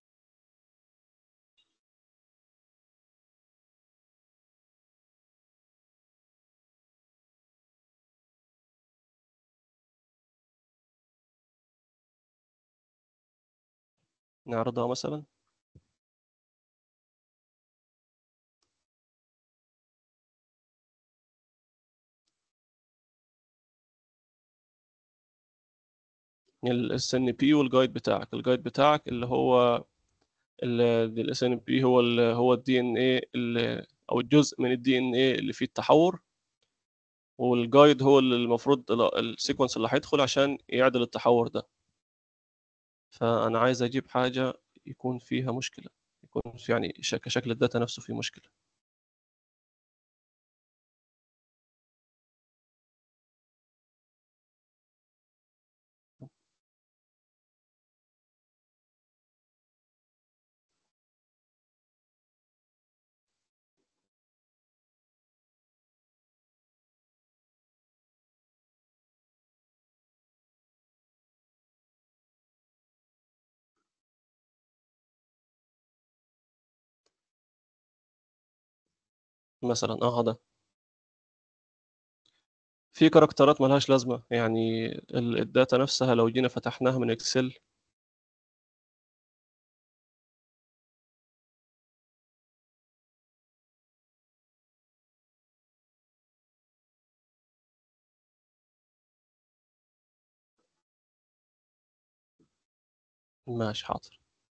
نعرضها مثلا الاس ان بي والجايد بتاعك الجايد بتاعك اللي هو الاس ان بي هو ال هو الدي ان اي او الجزء من الدي ان اي اللي فيه التحور والجايد هو اللي المفروض السيكونس اللي هيدخل عشان يعدل التحور ده فانا عايز اجيب حاجه يكون فيها مشكله يكون في يعني ش- كشكل الداتا نفسه فيه مشكله مثلا اه هذا في كاركترات ملهاش لازمه يعني ال- الداتا نفسها لو جينا فتحناها من اكسل ماشي حاضر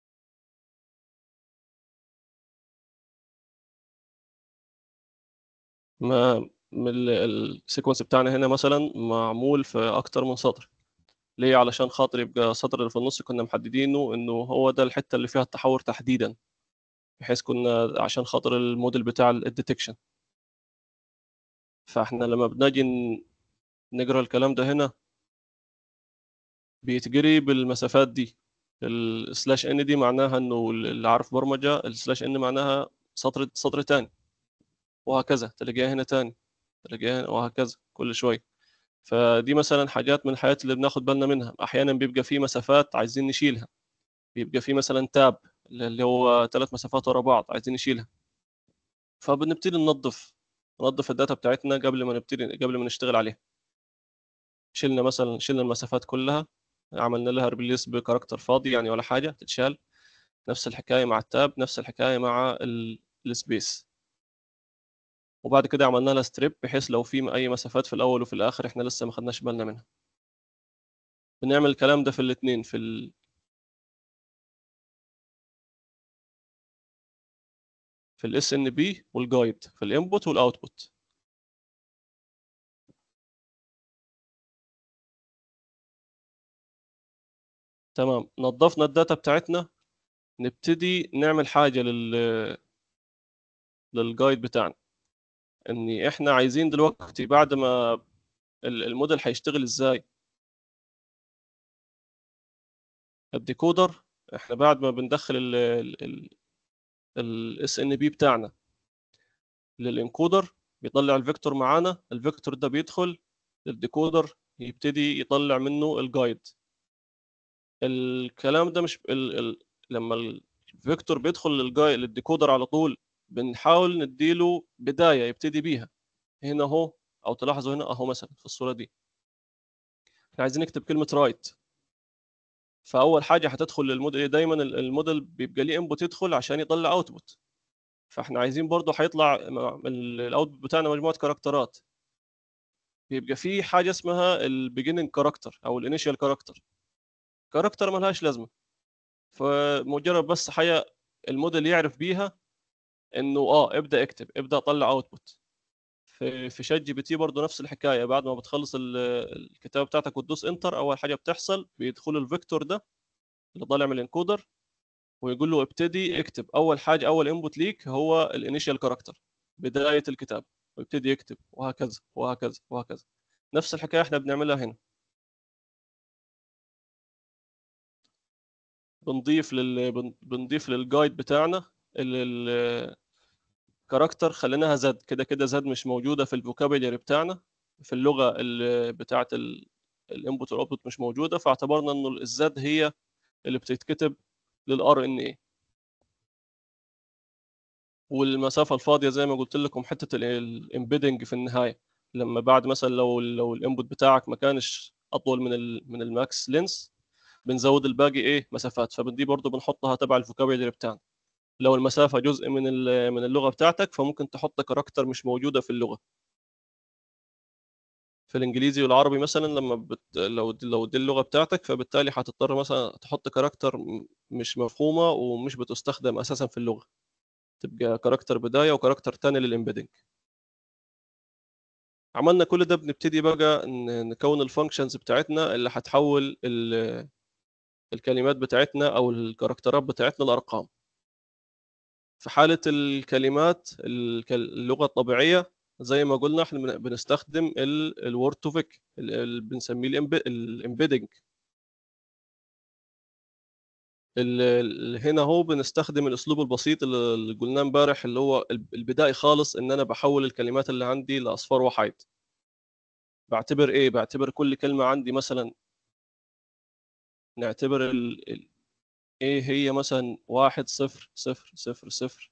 ما السيكونس بتاعنا هنا مثلا معمول في اكتر من سطر ليه علشان خاطر يبقى السطر اللي في النص كنا محددينه انه هو ده الحته اللي فيها التحور تحديدا بحيث كنا عشان خاطر الموديل بتاع الديتكشن فاحنا لما بنجي ن- نقرا الكلام ده هنا بيتجري بالمسافات دي السلاش ان دي معناها انه اللي عارف برمجه السلاش ان معناها سطر سطر تاني وهكذا تلاقيها هنا تاني تلاقيها هنا وهكذا كل شويه فدي مثلا حاجات من الحاجات اللي بناخد بالنا منها احيانا بيبقى في مسافات عايزين نشيلها بيبقى في مثلا تاب اللي هو ثلاث مسافات ورا بعض عايزين نشيلها فبنبتدي ننظف ننظف الداتا بتاعتنا قبل ما نبتدي قبل ما نشتغل عليها شلنا مثلا شلنا المسافات كلها عملنا لها ريبليس بكاركتر فاضي يعني ولا حاجه تتشال نفس الحكايه مع التاب نفس الحكايه مع السبيس وبعد كده عملنا لها ستريب بحيث لو في اي مسافات في الاول وفي الاخر احنا لسه ما خدناش بالنا منها بنعمل الكلام ده في الاثنين في ال... في الاس ان بي والجايد في الانبوت والاوتبوت تمام نظفنا الداتا بتاعتنا نبتدي نعمل حاجه لل للجايد بتاعنا ان احنا عايزين دلوقتي بعد ما ال- الموديل هيشتغل ازاي الديكودر احنا بعد ما بندخل الاس ان بي بتاعنا للانكودر بيطلع الفيكتور معانا الفيكتور ده بيدخل للديكودر يبتدي يطلع منه الجايد الكلام ده مش ال... ال... لما الفيكتور بيدخل للجاي للديكودر على طول بنحاول نديله بداية يبتدي بيها هنا اهو او تلاحظوا هنا اهو مثلا في الصورة دي احنا عايزين نكتب كلمة رايت فاول حاجة هتدخل للموديل دايما ال- الموديل بيبقى ليه انبوت يدخل عشان يطلع اوتبوت فاحنا عايزين برضه هيطلع الاوتبوت بتاعنا مجموعة كاركترات بيبقى في حاجة اسمها البيجيننج كاركتر او الانيشال كاركتر كاركتر ملهاش لازمة فمجرد بس حاجة الموديل يعرف بيها انه اه ابدا اكتب ابدا طلع اوتبوت في في شات جي بي تي برضه نفس الحكايه بعد ما بتخلص ال- الكتابه بتاعتك وتدوس انتر اول حاجه بتحصل بيدخل الفيكتور ده اللي طالع من الانكودر ويقول له ابتدي اكتب اول حاجه اول انبوت ليك هو الانيشال كاركتر بدايه الكتاب ويبتدي يكتب وهكذا وهكذا وهكذا نفس الحكايه احنا بنعملها هنا بنضيف لل بن- بنضيف للجايد بتاعنا الكاركتر خليناها زد كده كده زد مش موجوده في الفوكابيلري بتاعنا في اللغه اللي بتاعه الانبوت والاوتبوت مش موجوده فاعتبرنا انه الزد هي اللي بتتكتب للار ان اي والمسافه الفاضيه زي ما قلت لكم حته الامبيدنج في النهايه لما بعد مثلا لو لو الانبوت بتاعك ما كانش اطول من ال من الماكس لينس بنزود الباقي ايه مسافات فدي برضه بنحطها تبع الفوكابيلري بتاعنا لو المسافه جزء من ال- من اللغه بتاعتك فممكن تحط كاركتر مش موجوده في اللغه في الانجليزي والعربي مثلا لما بت... لو دي... لو دي اللغه بتاعتك فبالتالي هتضطر مثلا تحط كاركتر م- مش مفهومه ومش بتستخدم اساسا في اللغه تبقى كاركتر بدايه وكاركتر تاني للامبيدنج عملنا كل ده بنبتدي بقى ن- نكون الفانكشنز بتاعتنا اللي هتحول ال... الكلمات بتاعتنا او الكاركترات بتاعتنا لارقام في حاله الكلمات الك- اللغه الطبيعيه زي ما قلنا احنا بن- بنستخدم الورد تو فيك اللي بنسميه الامبيدنج هنا هو بنستخدم الاسلوب البسيط اللي اللي قلناه امبارح اللي هو الب- البدائي خالص ان انا بحول الكلمات اللي عندي لاصفار وحيد بعتبر ايه بعتبر كل كلمه عندي مثلا نعتبر ال... ال... ايه هي مثلا واحد صفر صفر صفر صفر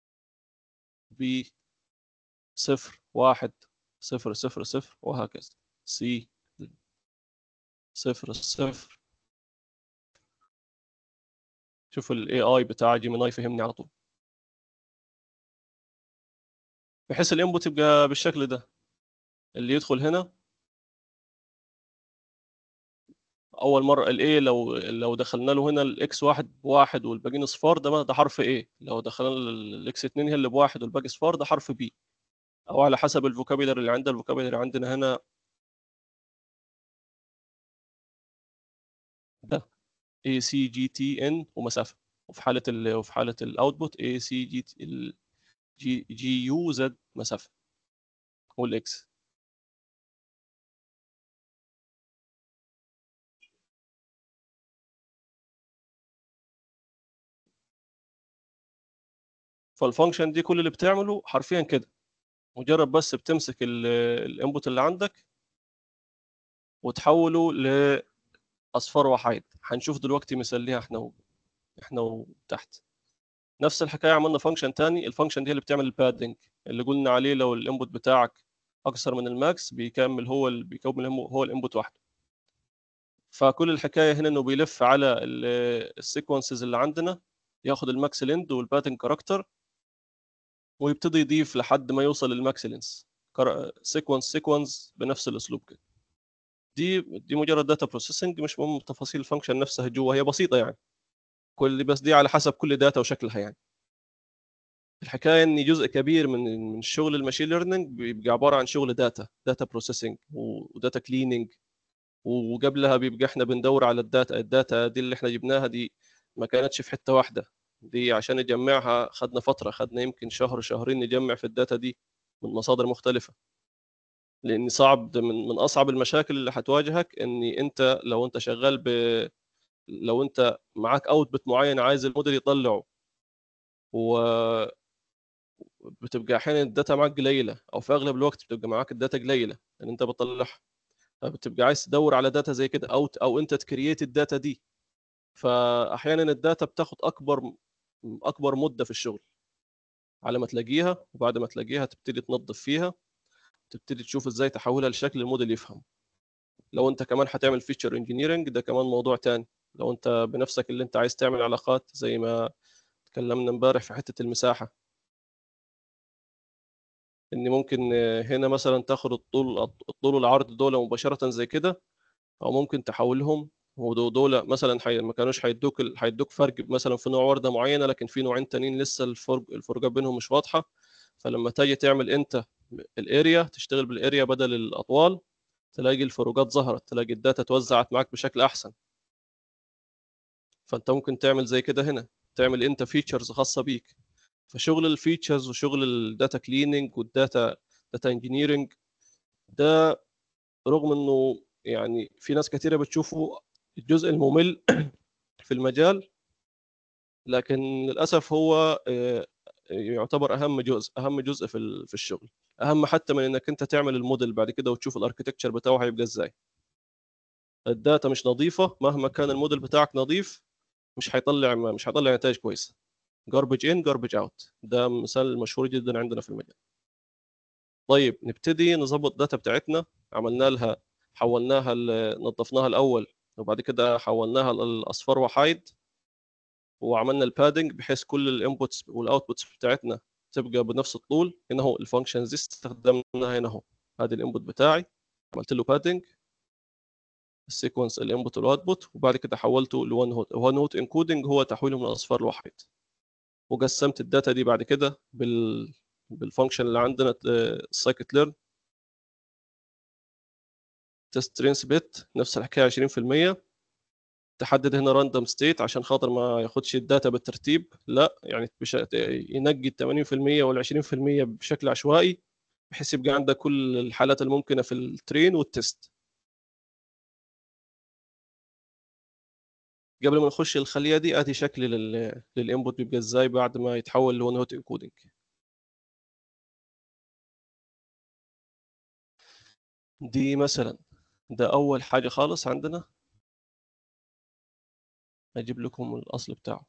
ب صفر واحد صفر صفر صفر وهكذا سي صفر صفر شوف الاي اي بتاع جيميناي فهمني على طول بحيث الانبوت يبقى بالشكل ده اللي يدخل هنا اول مره الاي لو لو دخلنا له هنا الاكس واحد بواحد والباقيين اصفار ده ده حرف ايه لو دخلنا الاكس اتنين هي اللي بواحد والباقي اصفار ده حرف بي او على حسب الفوكابيلري اللي عندنا الفوكابيلري عندنا هنا ده اي سي جي تي ان ومسافه وفي حاله ال وفي حاله الاوتبوت اي سي جي جي جي يو زد مسافه والاكس فالفانكشن دي كل اللي بتعمله حرفيا كده مجرد بس بتمسك الانبوت اللي عندك وتحوله لاصفار وحيد هنشوف دلوقتي مثال ليها احنا و... احنا وتحت نفس الحكايه عملنا فانكشن تاني الفانكشن دي اللي بتعمل البادنج اللي قلنا عليه لو الانبوت بتاعك اكثر من الماكس بيكمل هو ال... بيكمل هو الانبوت وحده فكل الحكايه هنا انه بيلف على السيكونسز اللي عندنا ياخد الماكس ليند والباتنج كاركتر ويبتدي يضيف لحد ما يوصل للماكس لينس سيكونس سيكونس بنفس الاسلوب كده دي دي مجرد داتا بروسيسنج مش مهم تفاصيل الفانكشن نفسها جوا هي بسيطه يعني كل بس دي على حسب كل داتا وشكلها يعني الحكايه ان جزء كبير من من شغل الماشين ليرنينج بيبقى عباره عن شغل داتا داتا بروسيسنج وداتا كليننج وقبلها بيبقى احنا بندور على الداتا الداتا دي اللي احنا جبناها دي ما كانتش في حته واحده دي عشان نجمعها خدنا فتره خدنا يمكن شهر شهرين نجمع في الداتا دي من مصادر مختلفه لان صعب من من اصعب المشاكل اللي هتواجهك ان انت لو انت شغال ب لو انت معاك اوتبوت معين عايز الموديل يطلعه و بتبقى احيانا الداتا معاك قليله او في اغلب الوقت بتبقى معاك الداتا قليله لان انت بتطلعها فبتبقى عايز تدور على داتا زي كده او او انت تكريت الداتا دي فاحيانا الداتا بتاخد اكبر اكبر مده في الشغل على ما تلاقيها وبعد ما تلاقيها تبتدي تنظف فيها تبتدي تشوف ازاي تحولها لشكل الموديل يفهم لو انت كمان هتعمل فيتشر انجينيرنج ده كمان موضوع تاني لو انت بنفسك اللي انت عايز تعمل علاقات زي ما تكلمنا امبارح في حته المساحه ان ممكن هنا مثلا تاخد الطول الطول والعرض دول مباشره زي كده او ممكن تحولهم ودول مثلا حي... ما كانوش هيدوك هيدوك فرق مثلا في نوع ورده معينه لكن في نوعين تانيين لسه الفرق الفروقات بينهم مش واضحه فلما تيجي تعمل انت الاريا تشتغل بالاريا بدل الاطوال تلاقي الفروقات ظهرت تلاقي الداتا توزعت معاك بشكل احسن فانت ممكن تعمل زي كده هنا تعمل انت فيتشرز خاصه بيك فشغل الفيتشرز وشغل الداتا كليننج والداتا داتا انجينيرنج ده رغم انه يعني في ناس كثيره بتشوفه الجزء الممل في المجال لكن للاسف هو آه، يعتبر اهم جزء اهم جزء في ال- في الشغل اهم حتى من انك انت تعمل الموديل بعد كده وتشوف الاركتكتشر بتاعه هيبقى ازاي الداتا مش نظيفه مهما كان الموديل بتاعك نظيف مش هيطلع مش هيطلع نتائج كويسه garbage in garbage out ده مثال مشهور جدا عندنا في المجال طيب نبتدي نظبط الداتا بتاعتنا عملنا لها حولناها ل- نظفناها الاول وبعد كده حولناها لاصفار وحايد وعملنا البادنج بحيث كل الانبوتس والاوتبوتس بتاعتنا تبقى بنفس الطول هنا اهو الفانكشنز دي استخدمناها هنا اهو هذا الانبوت بتاعي عملت له بادنج السيكونس الانبوت والاوتبوت وبعد كده حولته لون هوت وان هوت انكودنج هو تحويله من اصفار لوحيد وقسمت الداتا دي بعد كده بال بالفانكشن اللي عندنا السايكت ليرن تيست ترينس بت نفس الحكايه 20% تحدد هنا راندوم ستيت عشان خاطر ما ياخدش الداتا بالترتيب لا يعني بش... ينقي ال 80% وال 20% بشكل عشوائي بحيث يبقى عندك كل الحالات الممكنه في الترين والتست قبل ما نخش الخليه دي ادي شكل لل... للانبوت بيبقى ازاي بعد ما يتحول لون هوت انكودنج دي مثلا ده اول حاجه خالص عندنا اجيب لكم الاصل بتاعه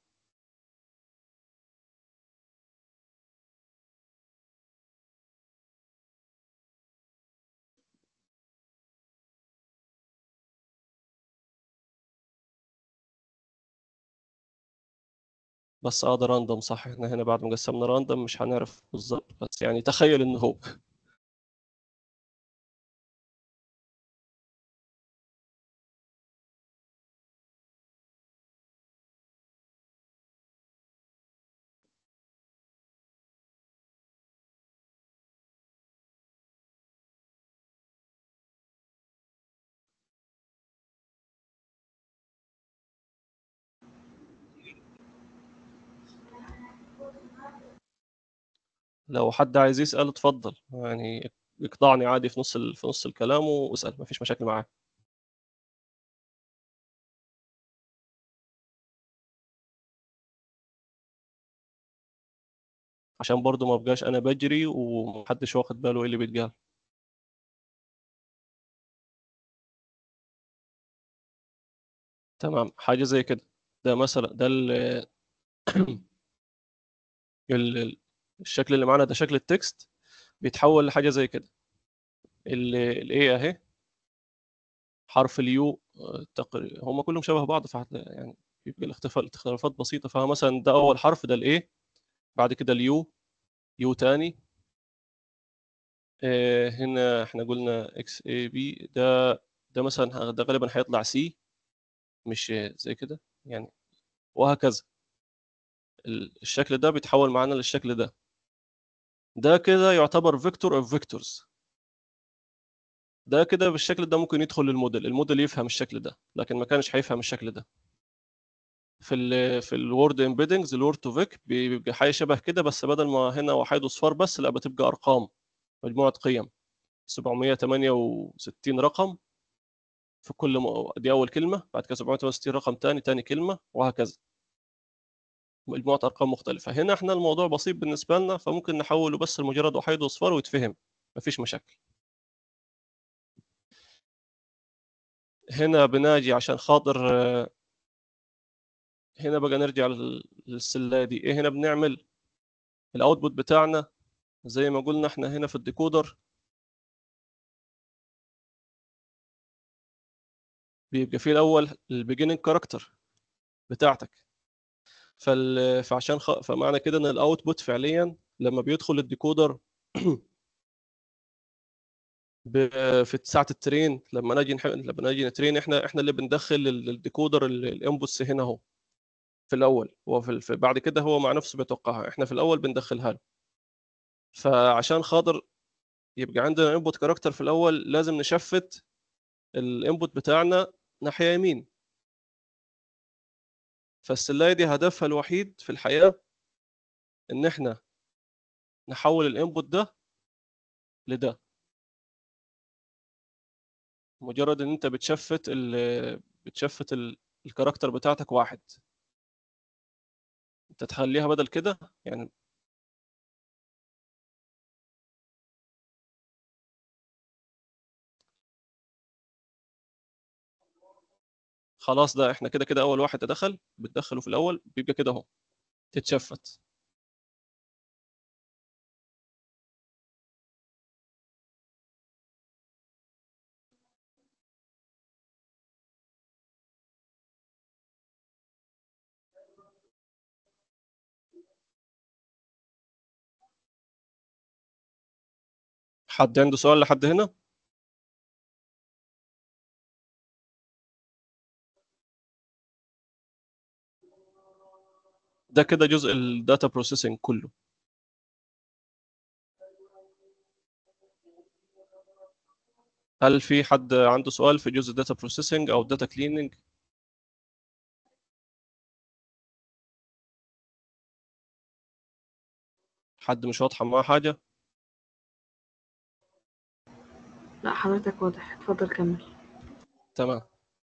بس اه ده راندوم صح احنا هنا بعد ما قسمنا راندوم مش هنعرف بالظبط بس يعني تخيل انه هو لو حد عايز يسأل اتفضل يعني اقطعني عادي في نص ال... في نص الكلام واسأل مفيش مشاكل معاه عشان برضو ما بقاش انا بجري ومحدش واخد باله ايه اللي بيتقال تمام حاجة زي كده ده مثلا ده ال... ال... الشكل اللي معانا ده شكل التكست بيتحول لحاجة زي كده الايه اهي حرف اليو تقريبا هم كلهم شبه بعض فهت يعني بيبقى الاختلاف الاختلافات بسيطة فمثلا ده أول حرف ده الايه بعد كده اليو يو تاني آه، هنا احنا قلنا اكس اي بي ده ده مثلا ده غالبا هيطلع سي مش زي كده يعني وهكذا ال- الشكل ده بيتحول معانا للشكل ده ده كده يعتبر فيكتور اوف فيكتورز ده كده بالشكل ده ممكن يدخل للموديل الموديل يفهم الشكل ده لكن ما كانش هيفهم الشكل ده في ال في الوورد امبيدنجز الوورد تو فيك بيبقى حاجه شبه كده بس بدل ما هنا وحيد وصفار بس لا بتبقى ارقام مجموعه قيم 768 رقم في كل م... دي اول كلمه بعد كده 768 رقم تاني تاني كلمه وهكذا مجموعه ارقام مختلفه هنا احنا الموضوع بسيط بالنسبه لنا فممكن نحوله بس لمجرد وحيد وصفار ويتفهم مفيش مشاكل هنا بناجي عشان خاطر آه، هنا بقى نرجع لل- للسله دي ايه هنا بنعمل الاوتبوت بتاعنا زي ما قلنا احنا هنا في الديكودر بيبقى فيه الاول البيجيننج كاركتر بتاعتك فال... فعشان خ... فمعنى كده ان الاوتبوت فعليا لما بيدخل الديكودر ب... في ساعه الترين لما نجي نح... لما نجي نترين احنا احنا اللي بندخل ال- الديكودر الانبوتس هنا اهو في الاول هو في... في بعد كده هو مع نفسه بيتوقعها احنا في الاول بندخلها له فعشان خاطر يبقى عندنا انبوت كاركتر في الاول لازم نشفت الانبوت بتاعنا ناحيه يمين فالسلاية دي هدفها الوحيد في الحياة إن إحنا نحول الانبوت ده لده مجرد إن أنت بتشفت ال بتشفت ال- الكاركتر بتاعتك واحد أنت تخليها بدل كده يعني خلاص ده احنا كده كده اول واحد دخل بتدخله في الاول بيبقى كده اهو تتشفت حد عنده سؤال لحد هنا ده كده جزء الداتا بروسيسنج كله هل في حد عنده سؤال في جزء داتا بروسيسنج او داتا كليننج حد مش واضحه معاه حاجه لا حضرتك واضح اتفضل كمل تمام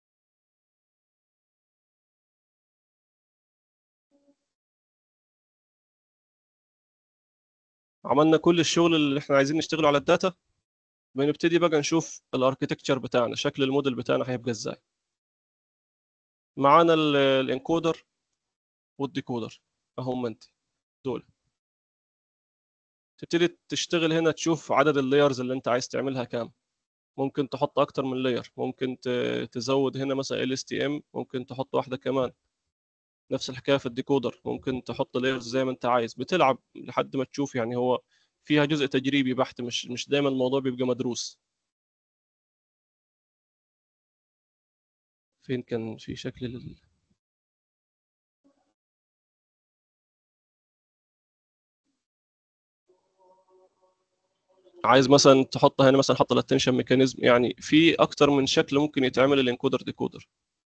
عملنا كل الشغل اللي احنا عايزين نشتغله على الداتا بنبتدي بقى نشوف الاركتكتشر بتاعنا شكل الموديل بتاعنا هيبقى ازاي معانا ال- الانكودر والديكودر اهم انت دول تبتدي تشتغل هنا تشوف عدد اللايرز اللي انت عايز تعملها كام ممكن تحط اكتر من لاير ممكن ت- تزود هنا مثلا ال اس تي ام ممكن تحط واحده كمان نفس الحكايه في الديكودر ممكن تحط لايرز زي ما انت عايز بتلعب لحد ما تشوف يعني هو فيها جزء تجريبي بحت مش مش دايما الموضوع بيبقى مدروس فين كان في شكل لل... عايز مثلا تحط هنا مثلا حط الاتنشن ميكانيزم يعني في اكتر من شكل ممكن يتعمل الانكودر ديكودر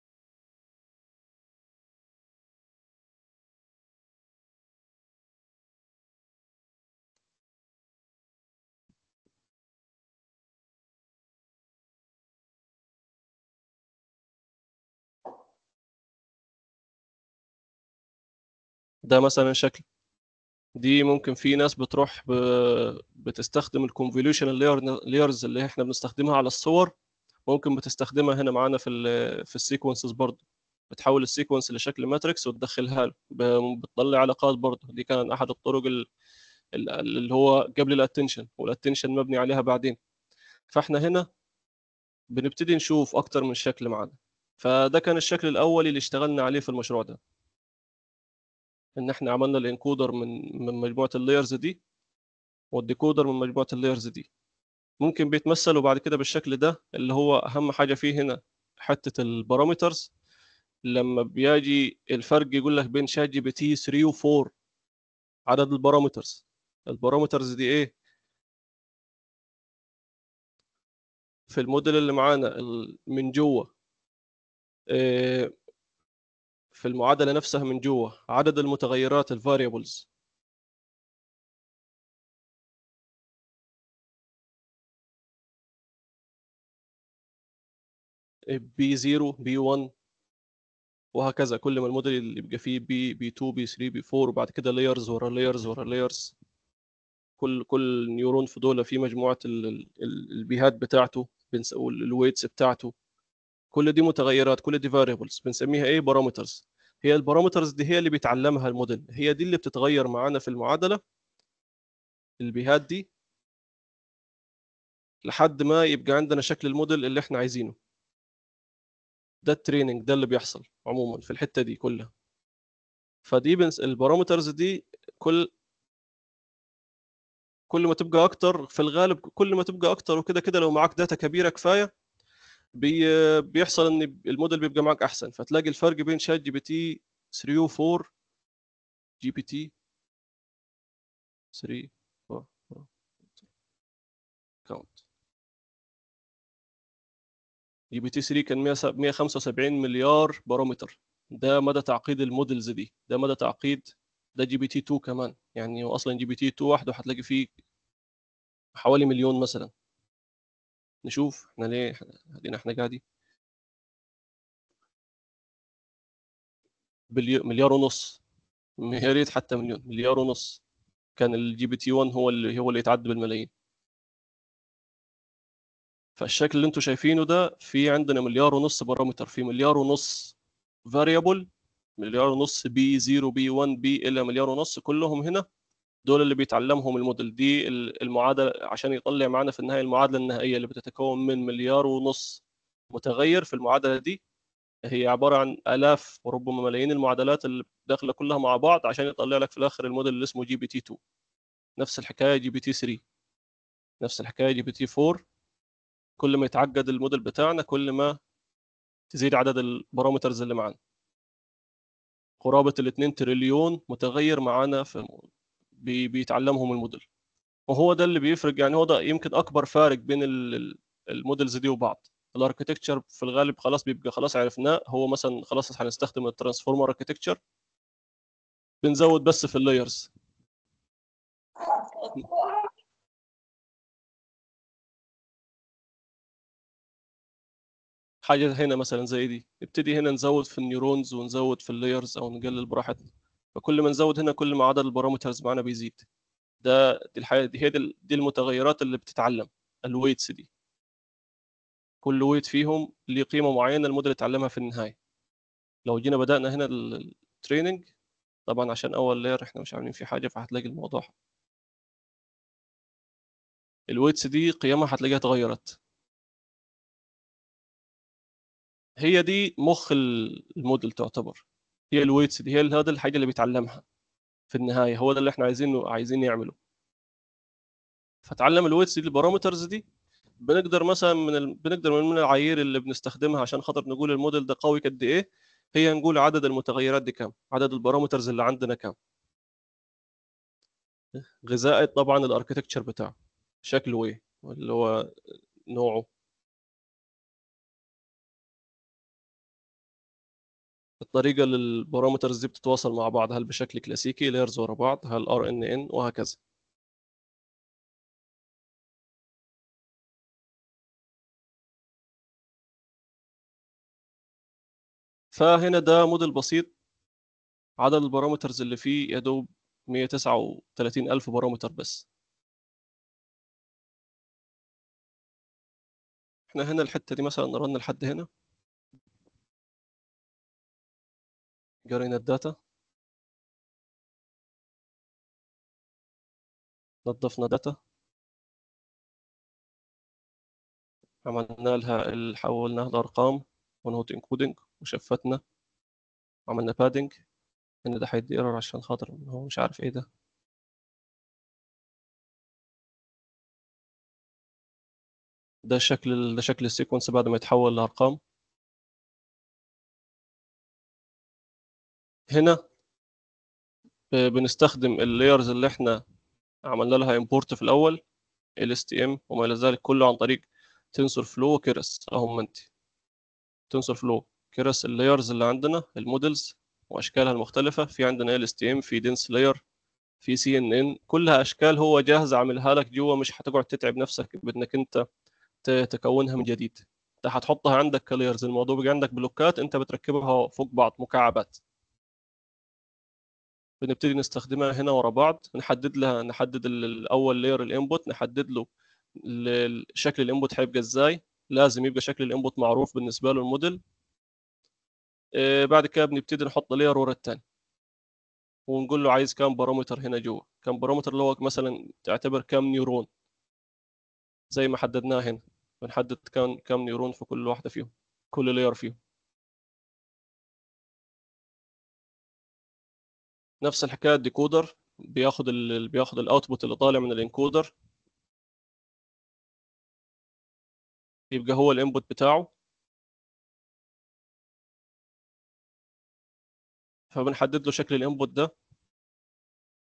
ده مثلا شكل دي ممكن في ناس بتروح ب... بتستخدم الكونفوليوشن لايرز اللي احنا بنستخدمها على الصور ممكن بتستخدمها هنا معانا في ال في السيكونسز برضه بتحول السيكونس لشكل ماتريكس وتدخلها له ب- بتطلع علاقات برضه دي كان احد الطرق ال- ال- اللي هو قبل الاتنشن والاتنشن مبني عليها بعدين فاحنا هنا بنبتدي نشوف اكتر من شكل معانا فده كان الشكل الاولي اللي اشتغلنا عليه في المشروع ده ان احنا عملنا الانكودر من من مجموعه اللايرز دي والديكودر من مجموعه اللايرز دي ممكن بيتمثلوا بعد كده بالشكل ده اللي هو اهم حاجه فيه هنا حته البارامترز لما بيجي الفرق يقول لك بين شات جي بي تي 3 و 4 عدد البارامترز البارامترز دي ايه في الموديل اللي معانا ال- من جوه إيه، في المعادله نفسها من جوه عدد المتغيرات الفاريبلز بي 0 بي 1 وهكذا كل ما الموديل اللي يبقى فيه بي بي 2 بي 3 بي 4 وبعد كده لايرز ورا لايرز ورا لايرز كل كل نيورون في دول فيه مجموعه ال- ال- ال- البيهات بتاعته الويتس بتاعته كل دي متغيرات كل دي فاريبلز بنسميها ايه بارامترز هي البارامترز دي هي اللي بيتعلمها الموديل هي دي اللي بتتغير معانا في المعادله البيهات دي لحد ما يبقى عندنا شكل الموديل اللي احنا عايزينه ده التريننج ده اللي بيحصل عموما في الحته دي كلها فدي بنس البارامترز دي كل كل ما تبقى اكتر في الغالب كل ما تبقى اكتر وكده كده لو معاك داتا كبيره كفايه بي بيحصل ان الموديل بيبقى معاك احسن فتلاقي الفرق بين شات جي بي تي 3 و 4 جي بي تي 3 4 كاونت جي بي تي 3 كان 100 175 مليار بارامتر ده مدى تعقيد المودلز دي ده مدى تعقيد ده جي بي تي 2 كمان يعني هو اصلا جي بي تي 2 وحده هتلاقي فيه حوالي مليون مثلا نشوف احنا ليه ادينا احنا قاعدين بلي- مليار ونص يا ريت حتى مليون مليار ونص كان الجي بي تي 1 هو اللي هو اللي يتعدى بالملايين فالشكل اللي انتم شايفينه ده في عندنا مليار ونص بارامتر في مليار ونص فاريبل مليار ونص بي 0 بي 1 بي الى مليار ونص كلهم هنا دول اللي بيتعلمهم الموديل دي ال- المعادله عشان يطلع معانا في النهايه المعادله النهائيه اللي بتتكون من مليار ونص متغير في المعادله دي هي عباره عن الاف وربما ملايين المعادلات اللي داخله كلها مع بعض عشان يطلع لك في الاخر الموديل اللي اسمه جي بي تي 2 نفس الحكايه جي بي تي 3 نفس الحكايه جي بي تي 4 كل ما يتعقد الموديل بتاعنا كل ما تزيد عدد البارامترز اللي معانا قرابه ال 2 تريليون متغير معانا في بي- بيتعلمهم الموديل وهو ده اللي بيفرق يعني هو ده يمكن اكبر فارق بين ال- ال- المودلز دي وبعض الاركتكتشر في الغالب خلاص بيبقى خلاص عرفناه هو مثلا خلاص هنستخدم الترانسفورمر اركتكتشر بنزود بس في اللايرز حاجه هنا مثلا زي دي نبتدي هنا نزود في النيورونز ونزود في اللايرز او نقلل براحتنا فكل ما نزود هنا كل ما عدد البارامترز معانا بيزيد ده دي الحاجه دي هي دي, دي المتغيرات اللي بتتعلم الويتس دي كل ويت فيهم ليه قيمه معينه الموديل اتعلمها في النهايه لو جينا بدانا هنا التريننج طبعا عشان اول لاير احنا مش عاملين فيه حاجه فهتلاقي الموضوع الويتس دي قيمها هتلاقيها اتغيرت هي دي مخ ال- الموديل تعتبر هي الويتس دي هي ال- هذا الحاجه اللي بيتعلمها في النهايه هو ده اللي احنا عايزينه عايزين نعمله فتعلم الويتس دي البارامترز دي بنقدر مثلا من ال... بنقدر من العيير اللي بنستخدمها عشان خاطر نقول الموديل ده قوي قد ايه هي نقول عدد المتغيرات دي كام عدد البارامترز اللي عندنا كام غذاء طبعا الاركتكتشر بتاعه شكله ايه اللي هو نوعه الطريقة اللي البارامترز دي بتتواصل مع بعض هل بشكل كلاسيكي لايرز ورا بعض هل ار ان ان وهكذا فهنا ده موديل بسيط عدد البارامترز اللي فيه يا دوب 139 ألف بارامتر بس احنا هنا الحتة دي مثلا رن لحد هنا قرينا الداتا نظفنا داتا عملنا لها ال- حولناها لأرقام ونوت انكودنج وشفتنا عملنا بادنج ان ده هيدي ايرور عشان خاطر هو مش عارف ايه ده ده شكل ده شكل السيكونس بعد ما يتحول لأرقام هنا ب- بنستخدم اللايرز اللي احنا عملنا لها امبورت في الاول LSTM وما الى ذلك كله عن طريق تنسور فلو وكيرس اهم انت تنسور فلو كيرس اللايرز اللي عندنا المودلز واشكالها المختلفه في عندنا LSTM في دنس لاير في سي ان ان كلها اشكال هو جاهز عاملها لك جوا مش هتقعد تتعب نفسك بانك انت ت- تكونها من جديد انت هتحطها عندك كلايرز الموضوع بيجي عندك بلوكات انت بتركبها فوق بعض مكعبات بنبتدي نستخدمها هنا ورا بعض نحدد لها نحدد ال- الاول لاير الانبوت نحدد له ال- ال- شكل الانبوت هيبقى ازاي لازم يبقى شكل الانبوت معروف بالنسبه له الموديل آه، بعد كده بنبتدي نحط لاير ورا الثاني ونقول له عايز كام بارامتر هنا جوا كام بارامتر اللي هو مثلا تعتبر كام نيورون زي ما حددناها هنا بنحدد كام كام نيورون في كل واحده فيهم كل لاير فيهم نفس الحكايه الديكودر بياخد ال... بياخد الاوتبوت اللي طالع من الانكودر يبقى هو الانبوت بتاعه فبنحدد له شكل الانبوت ده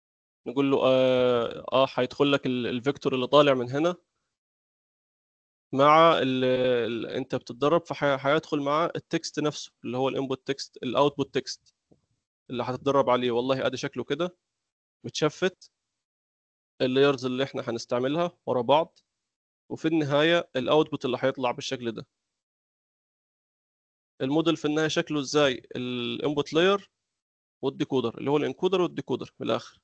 نقول له اه, آه هيدخل لك ال- الفيكتور اللي طالع من هنا مع ال ال انت بتتدرب فهيدخل معاه التكست نفسه اللي هو الانبوت تكست الاوتبوت تكست اللي هتتدرب عليه والله ادي شكله كده متشفت اللايرز اللي احنا هنستعملها ورا بعض وفي النهايه الاوتبوت اللي هيطلع بالشكل ده الموديل في النهايه شكله ازاي الانبوت لاير والديكودر اللي هو الانكودر والديكودر من الاخر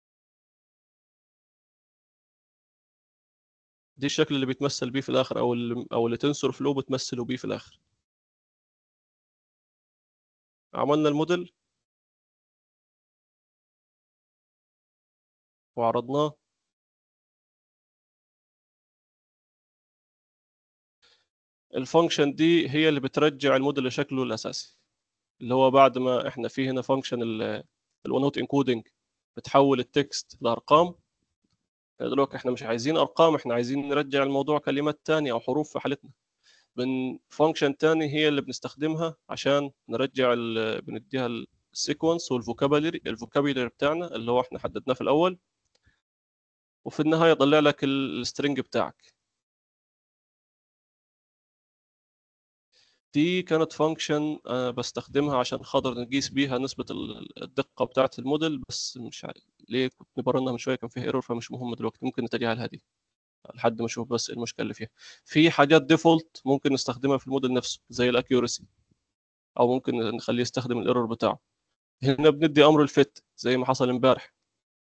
دي الشكل اللي بيتمثل بيه في الاخر او اللي او اللي تنسور فلو بتمثله بيه في الاخر عملنا الموديل وعرضناه الفانكشن دي هي اللي بترجع الموديل لشكله الاساسي اللي هو بعد ما احنا في هنا فانكشن الون هوت انكودنج بتحول التكست لارقام دلوقتي احنا مش عايزين ارقام احنا عايزين نرجع الموضوع كلمات تانية او حروف في حالتنا من فانكشن تاني هي اللي بنستخدمها عشان نرجع ال... بنديها السيكونس والفوكابولري الفوكابولري بتاعنا اللي هو احنا حددناه في الاول وفي النهايه يطلع لك السترنج بتاعك دي كانت فانكشن بستخدمها عشان خاطر نقيس بيها نسبة ال- الدقة بتاعة الموديل بس مش عارف ليه كنت مبررنا من شوية كان فيها ايرور فمش مهم دلوقتي ممكن نتجاهل هذه لحد ما اشوف بس إيه المشكلة اللي فيها في حاجات ديفولت ممكن نستخدمها في الموديل نفسه زي الاكيورسي او ممكن نخليه يستخدم الايرور بتاعه هنا بندي امر الفت زي ما حصل امبارح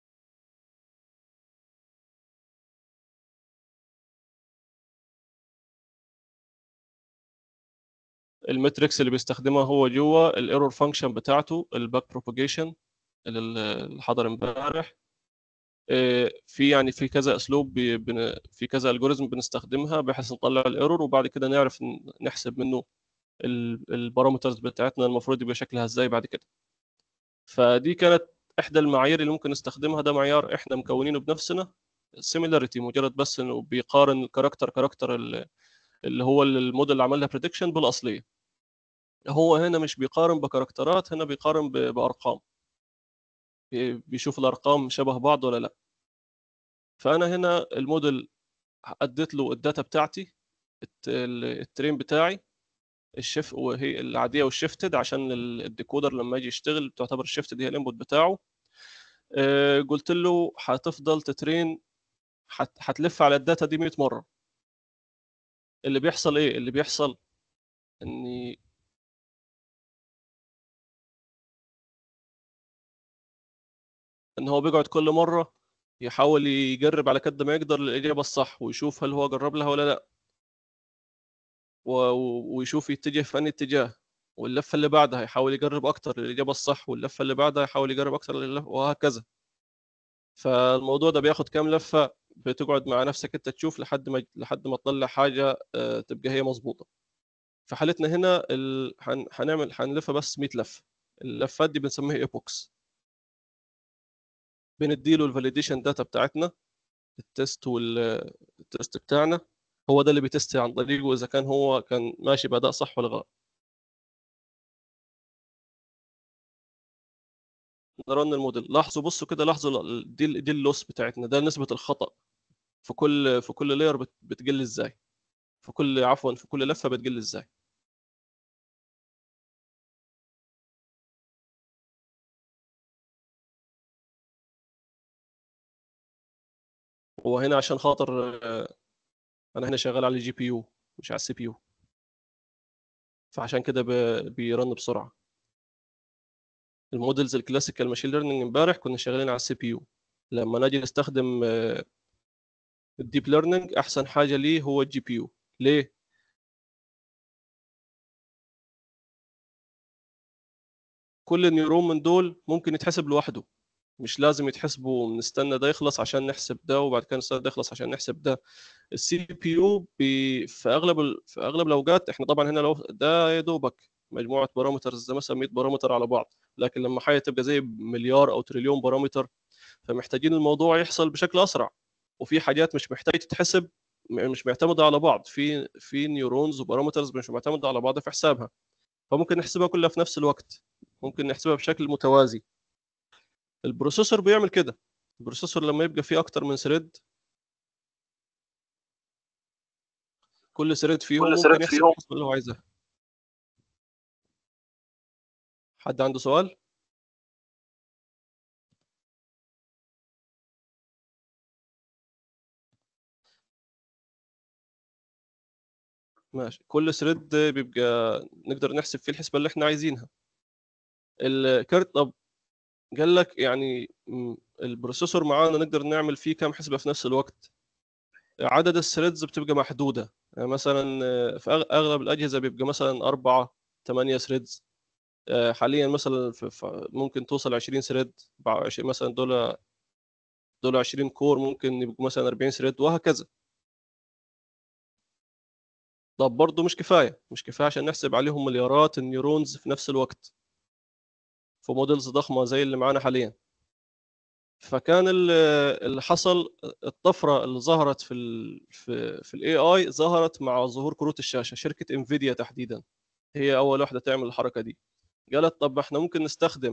المتريكس اللي بيستخدمها هو جوه الايرور فانكشن بتاعته الباك بروباجيشن اللي حضر امبارح آه، في يعني في كذا اسلوب بي- بن- في كذا الجوريزم بنستخدمها بحيث نطلع الايرور وبعد كده نعرف ن- نحسب منه البارامترز بتاعتنا المفروض يبقى شكلها ازاي بعد كده فدي كانت احدى المعايير اللي ممكن نستخدمها ده معيار احنا مكونينه بنفسنا سيميلاريتي مجرد بس انه بيقارن الكاركتر كاركتر ال- اللي هو الموديل اللي عمل لها بريدكشن بالاصليه هو هنا مش بيقارن بكاركترات هنا بيقارن ب- بارقام بي- بيشوف الارقام شبه بعض ولا لا فانا هنا الموديل اديت له الداتا بتاعتي الت- ال- الترين بتاعي الشيف وهي العاديه والشيفتد عشان ال- الديكودر لما يجي يشتغل تعتبر الشيفتد هي الانبوت بتاعه آه، قلت له هتفضل تترين هت- هتلف على الداتا دي 100 مره اللي بيحصل ايه اللي بيحصل اني ان هو بيقعد كل مره يحاول يجرب على قد ما يقدر الاجابه الصح ويشوف هل هو جرب لها ولا لا و- و- ويشوف يتجه في انهي اتجاه واللفه اللي بعدها يحاول يجرب اكتر الاجابه الصح واللفه اللي بعدها يحاول يجرب اكتر للف- وهكذا فالموضوع ده بياخد كام لفه بتقعد مع نفسك انت تشوف لحد ما لحد ما تطلع حاجه آه، تبقى هي مظبوطه في حالتنا هنا ال... هن... هنعمل هنلفها بس 100 لفه اللفات دي بنسميها ايبوكس بنديله الفاليديشن داتا بتاعتنا التست والتست بتاعنا هو ده اللي بيتست عن طريقه اذا كان هو كان ماشي باداء صح ولا غلط نرن الموديل لاحظوا بصوا كده لاحظوا ال- دي دي اللوس بتاعتنا ده نسبة الخطأ في كل في كل لاير بتقل ازاي في كل عفوا في كل لفة بتقل ازاي وهنا عشان خاطر آه، انا هنا شغال على الجي بي يو مش على السي بي يو فعشان كده ب- بيرن بسرعة المودلز الكلاسيكال ماشين ليرنينج امبارح كنا شغالين على السي بي يو لما نجي نستخدم الديب ليرنينج احسن حاجه ليه هو الجي بي يو ليه كل نيورون من دول ممكن يتحسب لوحده مش لازم يتحسبوا نستنى ده يخلص عشان نحسب ده وبعد كده نستنى ده يخلص عشان نحسب ده السي بي يو في اغلب ال... في اغلب الاوقات احنا طبعا هنا لو ده يا دوبك مجموعه بارامترز زي مثلا 100 بارامتر على بعض لكن لما حاجه تبقى زي مليار او تريليون بارامتر فمحتاجين الموضوع يحصل بشكل اسرع وفي حاجات مش محتاجه تتحسب م- مش معتمده على بعض في في نيورونز وبارامترز مش معتمده على بعض في حسابها فممكن نحسبها كلها في نفس الوقت ممكن نحسبها بشكل متوازي البروسيسور بيعمل كده البروسيسور لما يبقى فيه اكتر من ثريد كل ثريد فيهم كل ممكن ثريد يحسب فيهم الحسبه اللي هو عايزها حد عنده سؤال ماشي كل ثريد بيبقى نقدر نحسب فيه الحسبه اللي احنا عايزينها الكارت طب قال لك يعني م، البروسيسور معانا نقدر نعمل فيه كام حسبه في نفس الوقت عدد الثريدز بتبقى محدوده يعني مثلا آه، في أغ- اغلب الاجهزه بيبقى مثلا أربعة ثمانية ثريدز حاليا مثلا في في- ممكن توصل 20 ثريد مثلا دول دول 20 كور ممكن يبقوا مثلا 40 ثريد وهكذا طب برضه مش كفايه مش كفايه عشان نحسب عليهم مليارات النيورونز في نفس الوقت في موديلز ضخمه زي اللي معانا حاليا فكان ال- اللي حصل الطفره اللي ظهرت في ال في في الاي اي ظهرت مع ظهور كروت الشاشه شركه انفيديا تحديدا هي اول واحده تعمل الحركه دي قالت طب احنا ممكن نستخدم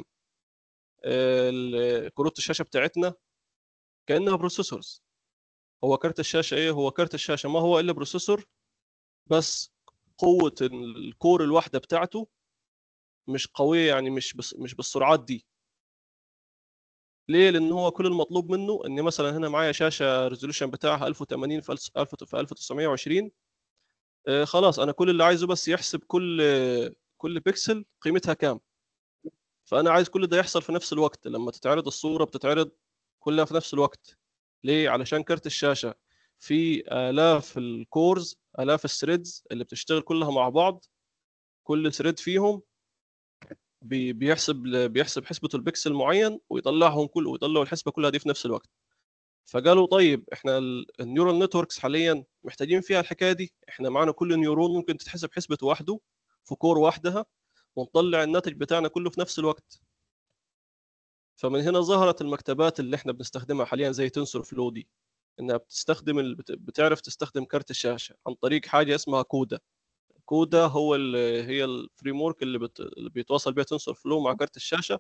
ال- كروت الشاشه بتاعتنا كانها بروسيسورز هو كارت الشاشه ايه هو كارت الشاشه ما هو الا بروسيسور بس قوه الكور الواحده بتاعته مش قويه يعني مش بس مش بالسرعات دي ليه لان هو كل المطلوب منه ان مثلا هنا معايا شاشه ريزولوشن بتاعها 1080 في 1000 في 1920 آه، خلاص انا كل اللي عايزه بس يحسب كل كل بيكسل قيمتها كام فانا عايز كل ده يحصل في نفس الوقت لما تتعرض الصوره بتتعرض كلها في نفس الوقت ليه علشان كارت الشاشه في الاف الكورز الاف الثريدز اللي بتشتغل كلها مع بعض كل ثريد فيهم بي- بيحسب بيحسب حسبة البكسل معين ويطلعهم كل ويطلعوا الحسبة كلها دي في نفس الوقت فقالوا طيب احنا النيورال نتوركس حاليا محتاجين فيها الحكايه دي احنا معانا كل نيورون ممكن تتحسب حسبة وحده في كور واحدها ونطلع الناتج بتاعنا كله في نفس الوقت فمن هنا ظهرت المكتبات اللي احنا بنستخدمها حاليا زي تنسور فلو دي انها بتستخدم ال- بت- بتعرف تستخدم كارت الشاشه عن طريق حاجه اسمها كودا كودا هو ال هي الفريم ورك اللي, بت... اللي بيتواصل بيها تنسور فلو مع كارت الشاشه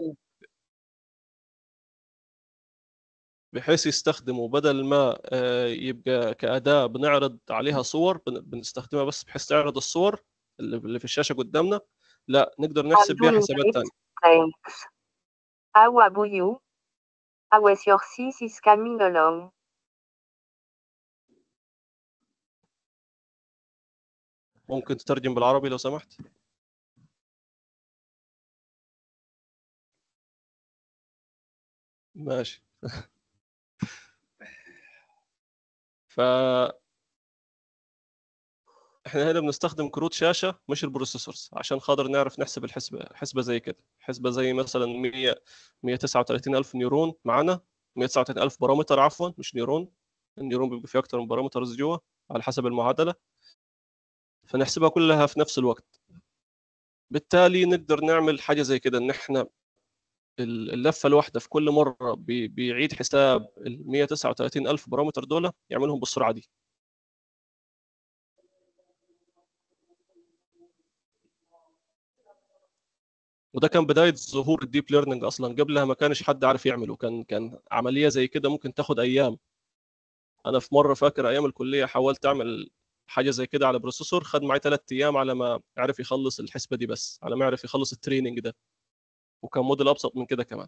بحيث يستخدموا بدل ما آه، يبقى كأداة بنعرض عليها صور بن- بنستخدمها بس بحيث تعرض الصور اللي اللي في الشاشة قدامنا لا نقدر نحسب بيها حسابات تانية Thanks. How about you? How is your sis is coming along? ممكن تترجم بالعربي لو سمحت ماشي ف احنا هنا بنستخدم كروت شاشة مش البروسيسورز عشان خاطر نعرف نحسب الحسبة حسبة زي كده حسبة زي مثلا 100 139 ألف نيورون معانا 139 ألف بارامتر عفوا مش نيورون النيورون بيبقى فيه أكتر من بارامترز جوا على حسب المعادلة فنحسبها كلها في نفس الوقت بالتالي نقدر نعمل حاجة زي كده إن إحنا ال- اللفة الواحدة في كل مرة بي- بيعيد حساب ال 139 ألف بارامتر دول يعملهم بالسرعة دي وده كان بداية ظهور الديب ليرنينج أصلا قبلها ما كانش حد عارف يعمله كان كان عملية زي كده ممكن تاخد أيام أنا في مرة فاكر أيام الكلية حاولت أعمل حاجة زي كده على بروسيسور خد معي ثلاث أيام على ما عرف يخلص الحسبة دي بس على ما عرف يخلص التريننج ده وكان موديل أبسط من كده كمان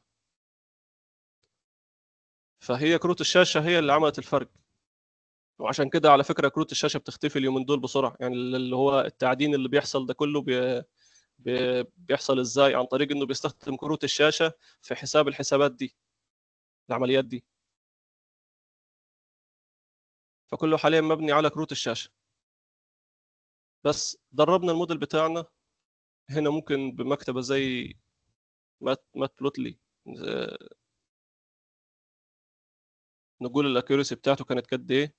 فهي كروت الشاشة هي اللي عملت الفرق وعشان كده على فكرة كروت الشاشة بتختفي اليومين دول بسرعة يعني اللي هو التعدين اللي بيحصل ده كله بي... بي... بيحصل ازاي عن طريق انه بيستخدم كروت الشاشة في حساب الحسابات دي العمليات دي فكله حاليا مبني على كروت الشاشة بس دربنا الموديل بتاعنا هنا ممكن بمكتبة زي مات مات بلوتلي آه، نقول الاكيوريسي بتاعته كانت قد ايه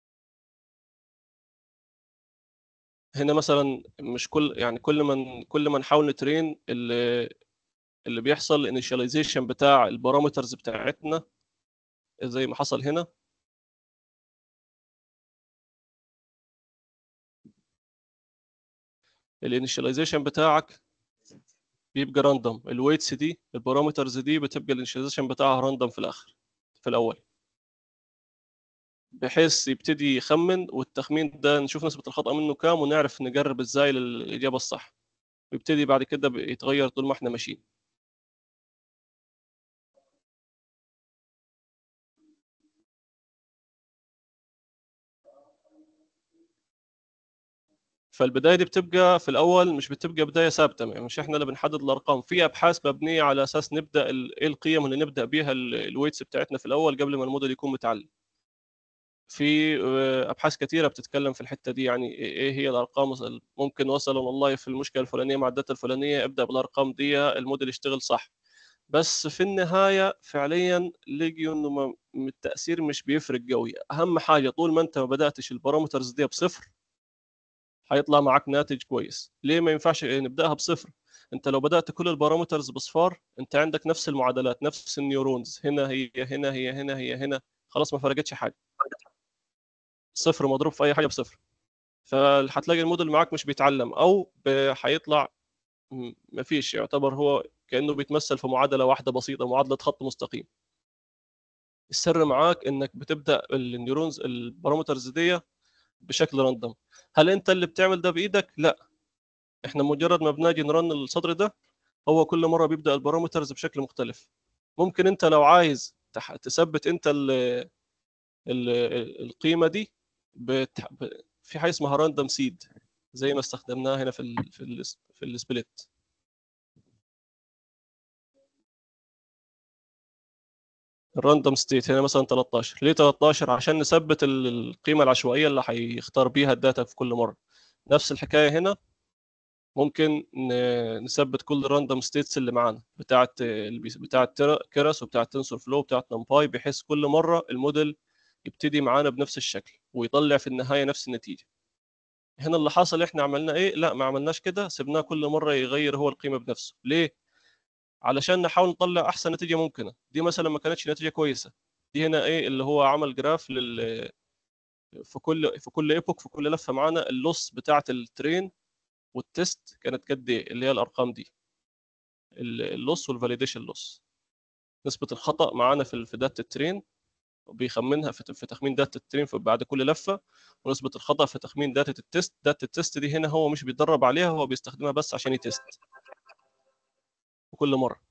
هنا مثلا مش كل يعني كل ما كل ما نحاول نترين اللي اللي بيحصل الانيشاليزيشن بتاع البارامترز بتاعتنا زي ما حصل هنا الانيشاليزيشن بتاعك بيبقى راندوم الويتس دي البارامترز دي بتبقى الانيشاليزيشن بتاعها راندوم في الاخر في الاول بحيث يبتدي يخمن والتخمين ده نشوف نسبة الخطأ منه كام ونعرف نقرب ازاي للإجابة الصح ويبتدي بعد كده يتغير طول ما احنا ماشيين فالبدايه دي بتبقى في الاول مش بتبقى بدايه ثابته يعني مش احنا اللي بنحدد الارقام في ابحاث مبنيه على اساس نبدا ال- ايه القيم اللي نبدا بيها الويتس بتاعتنا في الاول قبل ما الموديل يكون متعلم في آه، ابحاث كثيره بتتكلم في الحته دي يعني ايه هي الارقام ال- ممكن وصلوا والله في المشكله الفلانيه مع الداتا الفلانيه ابدا بالارقام دي الموديل يشتغل صح بس في النهايه فعليا لقيوا انه ما- التاثير مش بيفرق قوي اهم حاجه طول ما انت ما بداتش البارامترز دي بصفر هيطلع معاك ناتج كويس ليه ما ينفعش نبداها بصفر انت لو بدات كل البارامترز بصفار انت عندك نفس المعادلات نفس النيورونز هنا هي هنا هي هنا هي هنا خلاص ما فرقتش حاجه صفر مضروب في اي حاجه بصفر فهتلاقي الموديل معاك مش بيتعلم او ب- هيطلع م- مفيش يعتبر هو كانه بيتمثل في معادله واحده بسيطه معادله خط مستقيم السر معاك انك بتبدا النيورونز البارامترز دي بشكل راندوم هل انت اللي بتعمل ده بايدك لا احنا مجرد ما بنجي نرن السطر ده هو كل مره بيبدا البارامترز بشكل مختلف ممكن انت لو عايز تح- تثبت انت ال ال القيمه دي بت... ب... في حاجه اسمها راندوم سيد زي ما استخدمناها هنا في ال في ال في السبليت الراندوم ستيت هنا مثلا 13 ليه 13 عشان نثبت ال- القيمه العشوائيه اللي هيختار بيها الداتا في كل مره نفس الحكايه هنا ممكن ن- نثبت كل الراندوم ستيتس اللي معانا بتاعه بتاعه كيرس وبتاعه تنسور فلو وبتاعه نمباي بحيث كل مره الموديل يبتدي معانا بنفس الشكل ويطلع في النهايه نفس النتيجه هنا اللي حصل احنا عملنا ايه لا ما عملناش كده سيبناه كل مره يغير هو القيمه بنفسه ليه علشان نحاول نطلع احسن نتيجه ممكنه دي مثلا ما كانتش نتيجه كويسه دي هنا ايه اللي هو عمل جراف لل في كل في كل ايبوك في كل لفه معانا اللوس بتاعه الترين والتست كانت قد ايه اللي هي الارقام دي ال- اللوس والفاليديشن لوس نسبه الخطا معانا في في داتا الترين بيخمنها في في تخمين داتا الترين في بعد كل لفه ونسبه الخطا في تخمين داتا التست داتا التست دي هنا هو مش بيتدرب عليها هو بيستخدمها بس عشان يتست كل مره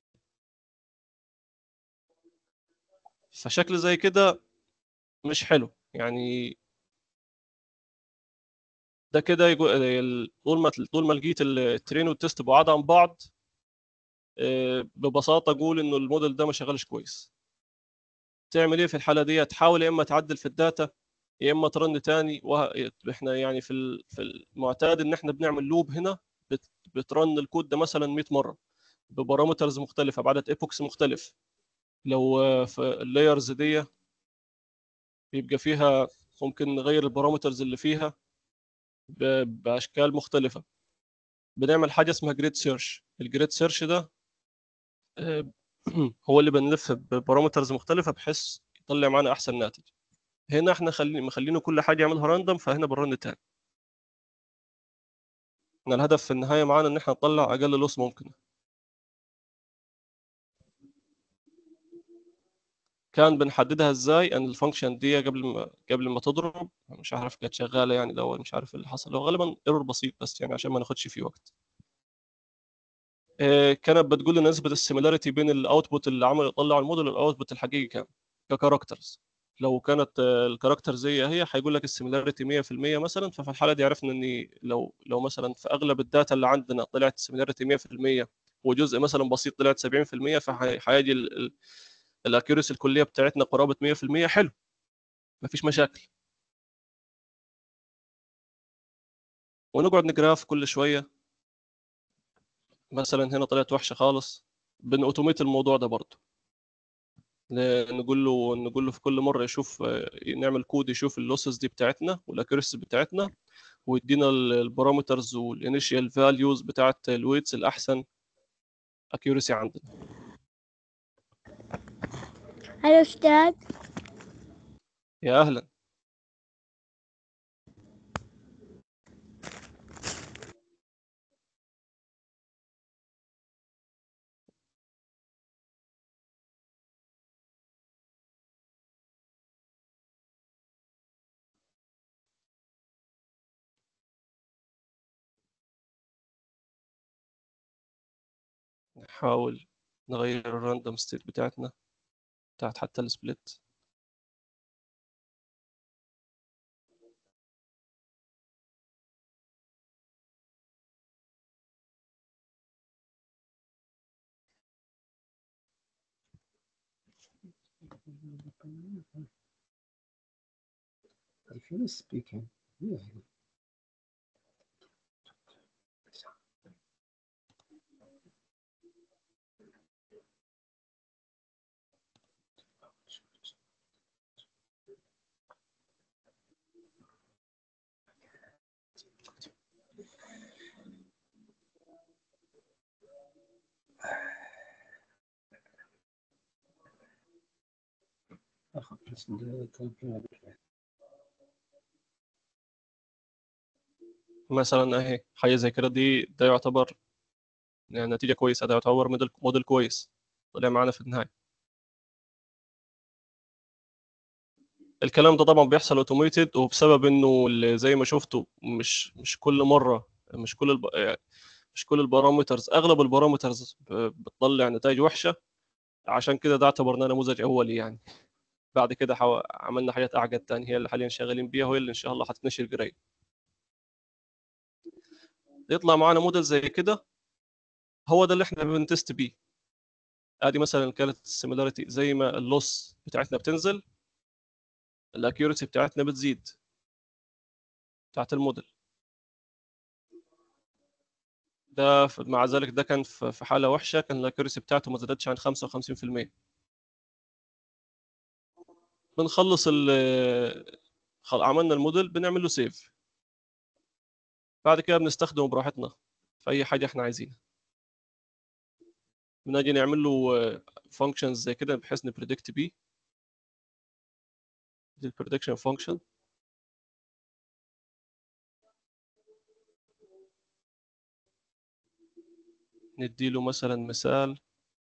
فشكل زي كده مش حلو يعني ده كده يقول طول ما طول ما لقيت الترين والتست بعاد عن بعض آه، ببساطه اقول انه الموديل ده ما شغالش كويس تعمل ايه في الحاله دي تحاول يا اما تعدل في الداتا يا اما ترن تاني وه... احنا يعني في ال- في المعتاد ان احنا بنعمل لوب هنا بت... بترن الكود ده مثلا 100 مره ببارامترز مختلفه بعدد ايبوكس مختلف لو آه، في اللايرز دي بيبقى فيها ممكن نغير البارامترز اللي فيها ب... باشكال مختلفه بنعمل حاجه اسمها جريد سيرش الجريد سيرش ده آه، هو اللي بنلف ببارامترز مختلفه بحيث يطلع معانا احسن ناتج هنا احنا خلي مخلينه كل حاجه يعملها راندوم فهنا بنرن تاني احنا الهدف في النهايه معانا ان احنا نطلع اقل لوس ممكن كان بنحددها ازاي ان الفانكشن دي قبل ما قبل ما تضرب مش عارف كانت شغاله يعني الاول مش عارف اللي حصل هو غالبا ايرور بسيط بس يعني عشان ما ناخدش فيه وقت آه، كانت بتقول لنا نسبه السيميلاريتي بين الاوتبوت اللي عمل يطلع الموديل والاوتبوت الحقيقي كام ككاركترز لو كانت آه، الكاركترز هي هي هيقول لك السيميلاريتي 100% مثلا ففي الحاله دي عرفنا ان لو لو مثلا في اغلب الداتا اللي عندنا طلعت السيميلاريتي 100% وجزء مثلا بسيط طلعت 70% فهيجي الاكيوريسي الكليه بتاعتنا قرابه 100% حلو مفيش مشاكل ونقعد نجراف كل شويه مثلا هنا طلعت وحشه خالص بنأوتوميت الموضوع ده برضه ن- نقول له نقول له في كل مره يشوف آه، نعمل كود يشوف اللوسز دي بتاعتنا والاكيوريسي بتاعتنا ويدينا البارامترز والانيشال فاليوز بتاعت الويتس الاحسن اكيوريسي عندنا هلا أستاذ يا اهلا نحاول نغير الراندوم ستيت بتاعتنا بتاعت حتى السبليت If you're speaking, yeah. آخر بس ده كان في مثلا اهي حاجه زي كده دي ده يعتبر يعني نتيجه كويسه ده يعتبر موديل موديل كويس طلع معانا في النهايه الكلام ده طبعا بيحصل اوتوميتد وبسبب انه اللي زي ما شفتوا مش مش كل مره مش كل الب... يعني مش كل البارامترز اغلب البارامترز ب- بتطلع نتائج وحشه عشان كده ده اعتبرناه نموذج اولي يعني بعد كده حو... عملنا حاجات اعقد تانية هي اللي حاليا شغالين بيها وهي اللي ان شاء الله هتتنشر قريب يطلع معانا موديل زي كده هو ده اللي احنا بنتست بيه ادي مثلا كانت السيميلاريتي زي ما اللوس بتاعتنا بتنزل الاكيورسي بتاعتنا بتزيد بتاعت الموديل ده ف- مع ذلك ده كان في في حاله وحشه كان الاكيورسي بتاعته ما زادتش عن 55% بنخلص ال خل- عملنا الموديل بنعمل له سيف بعد كده بنستخدمه براحتنا في اي حاجه احنا عايزينها بنجي نعمل له فانكشنز زي كده بحيث نبريدكت بيه دي البريدكشن فانكشن نديله مثلا مثال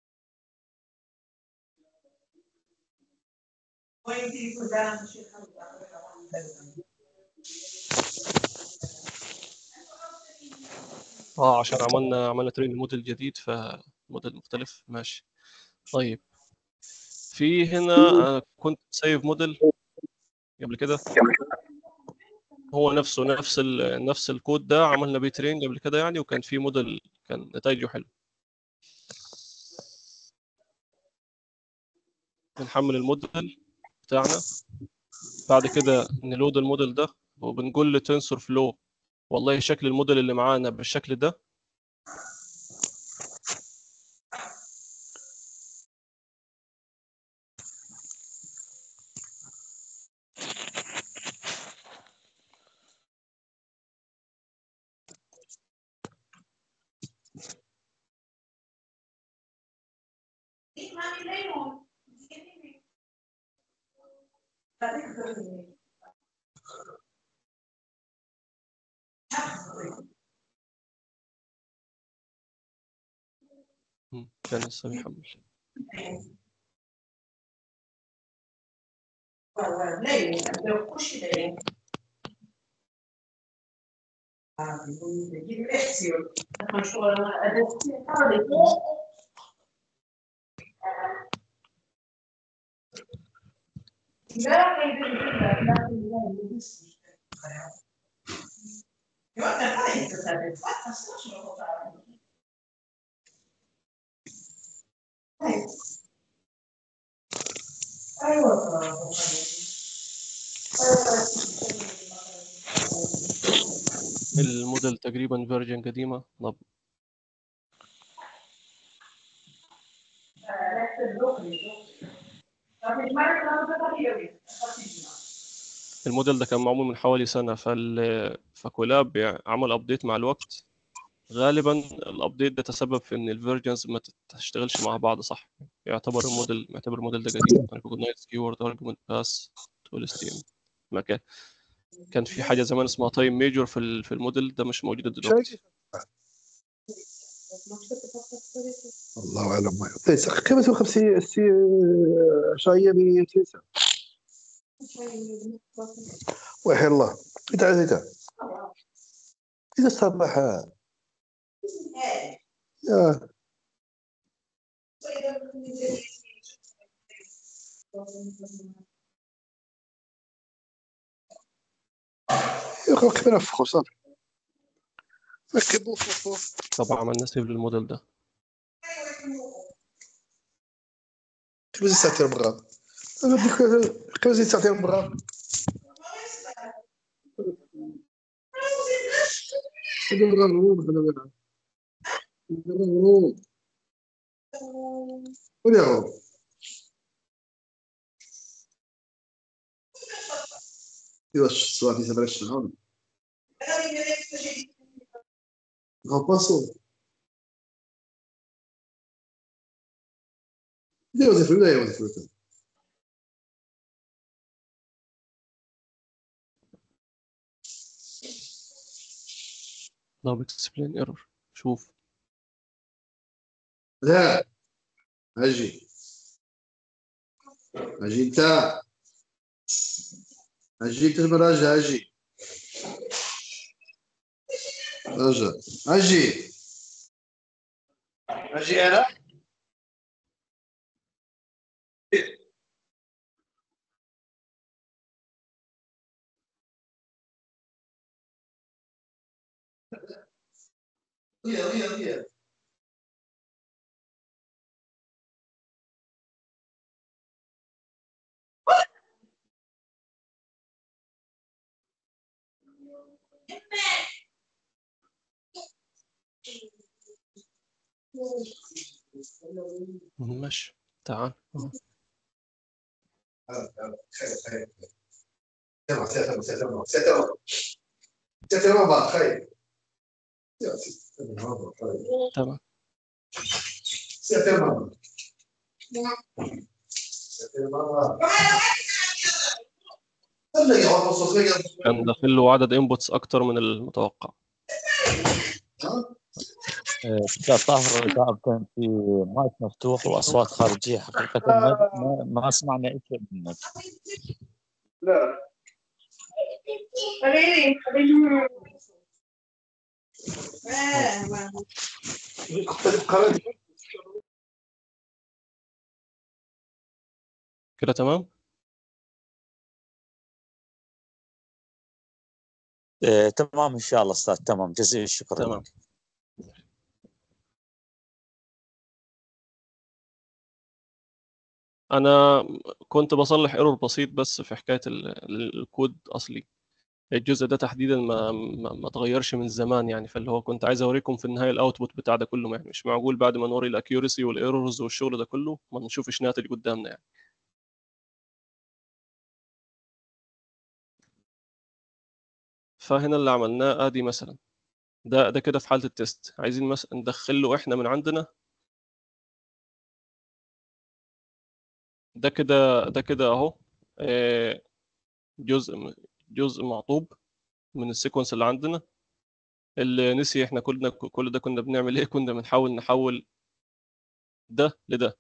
اه عشان عملنا عملنا ترين موديل جديد فموديل مختلف ماشي طيب في هنا انا كنت سايف موديل قبل كده هو نفسه نفس ال نفس الكود ده عملنا بيه ترين قبل كده يعني وكان في موديل كان نتائجه حلو بنحمل الموديل بتاعنا بعد كده نلود الموديل ده وبنقول لتنسور فلو والله شكل الموديل اللي معانا بالشكل ده مم، كان لسه بيحمل الموديل تقريبا فيرجن قديمة طب الموديل ده كان معمول من حوالي سنة فال فكولاب يعني عمل ابديت مع الوقت غالبا الابديت ده تسبب في ان الفيرجنز ما تشتغلش مع بعض صح يعتبر الموديل يعتبر الموديل ده قديم recognize keyword argument pass tool esteem ما كان كان في حاجة زمان اسمها تايم ميجور في ال- في الموديل ده مش موجودة دلوقتي الله اعلم ما تيسا كيف تاخذ سي سي شاية بتيسا وحي الله انت عايز انت اذا صباح يا يخلق بنفخه صافي ركبوا فوق طب عملنا سيف للموديل ده خمس ساعتين مرات انا بديك خمس ساعتين مرات وين يا غرور ايوا السؤال اللي تبع الشهر غباصو دير وظيفة ولا هي وظيفة لو بتسبلين ايرور شوف لا اجي اجي انت اجي انت راجع اجي راجع اجي اجي انا هي هي هي ماشي تعال أهو. خير خير تمام تمام تمام تمام تمام تمام خير تمام تمام تمام تمام كان داخل له عدد انبوتس اكتر من المتوقع استاذ طاهر اذا كان في مايك مفتوح واصوات خارجيه حقيقه ما ما, ما سمعنا اي شيء منك لا كده تمام آه، تمام ان شاء الله استاذ تمام جزيل الشكر تمام لك انا كنت بصلح ايرور بسيط بس في حكايه ال- ال- الكود اصلي الجزء ده تحديدا ما ما ما اتغيرش من زمان يعني فاللي هو كنت عايز اوريكم في النهايه الاوتبوت بتاع ده كله يعني مش معقول بعد ما نوري الاكيورسي والايرورز والشغل ده كله ما نشوفش ناتج قدامنا يعني فهنا اللي عملناه ادي مثلا ده ده كده في حاله التيست عايزين مثلا ندخل له احنا من عندنا ده كده ده كده اهو آه، جزء م- جزء معطوب من السيكونس اللي عندنا اللي نسي احنا كلنا كل ده كنا بنعمل ايه كنا بنحاول نحول ده لده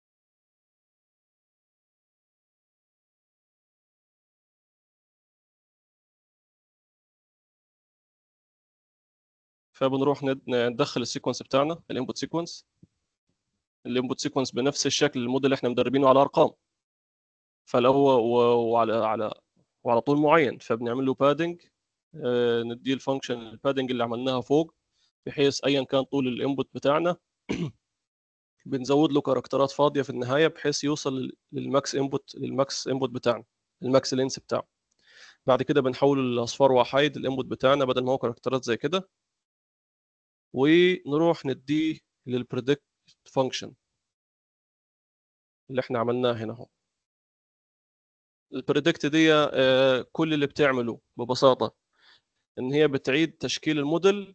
فبنروح ند- ندخل السيكونس بتاعنا الانبوت سيكونس الانبوت سيكونس بنفس الشكل الموديل اللي احنا مدربينه على ارقام فلو هو و- وعلى على وعلى طول معين فبنعمل له بادنج نديه الفانكشن البادنج اللي عملناها فوق بحيث ايا كان طول الانبوت بتاعنا بنزود له كاركترات فاضيه في النهايه بحيث يوصل لل- للماكس انبوت للماكس انبوت بتاعنا الماكس لينس بتاعه بعد كده بنحول الاصفار وحيد الانبوت بتاعنا بدل ما هو كاركترات زي كده ونروح نديه للبريدكت فانكشن اللي احنا عملناه هنا اهو البريدكت دي آه، كل اللي بتعمله ببساطه ان هي بتعيد تشكيل الموديل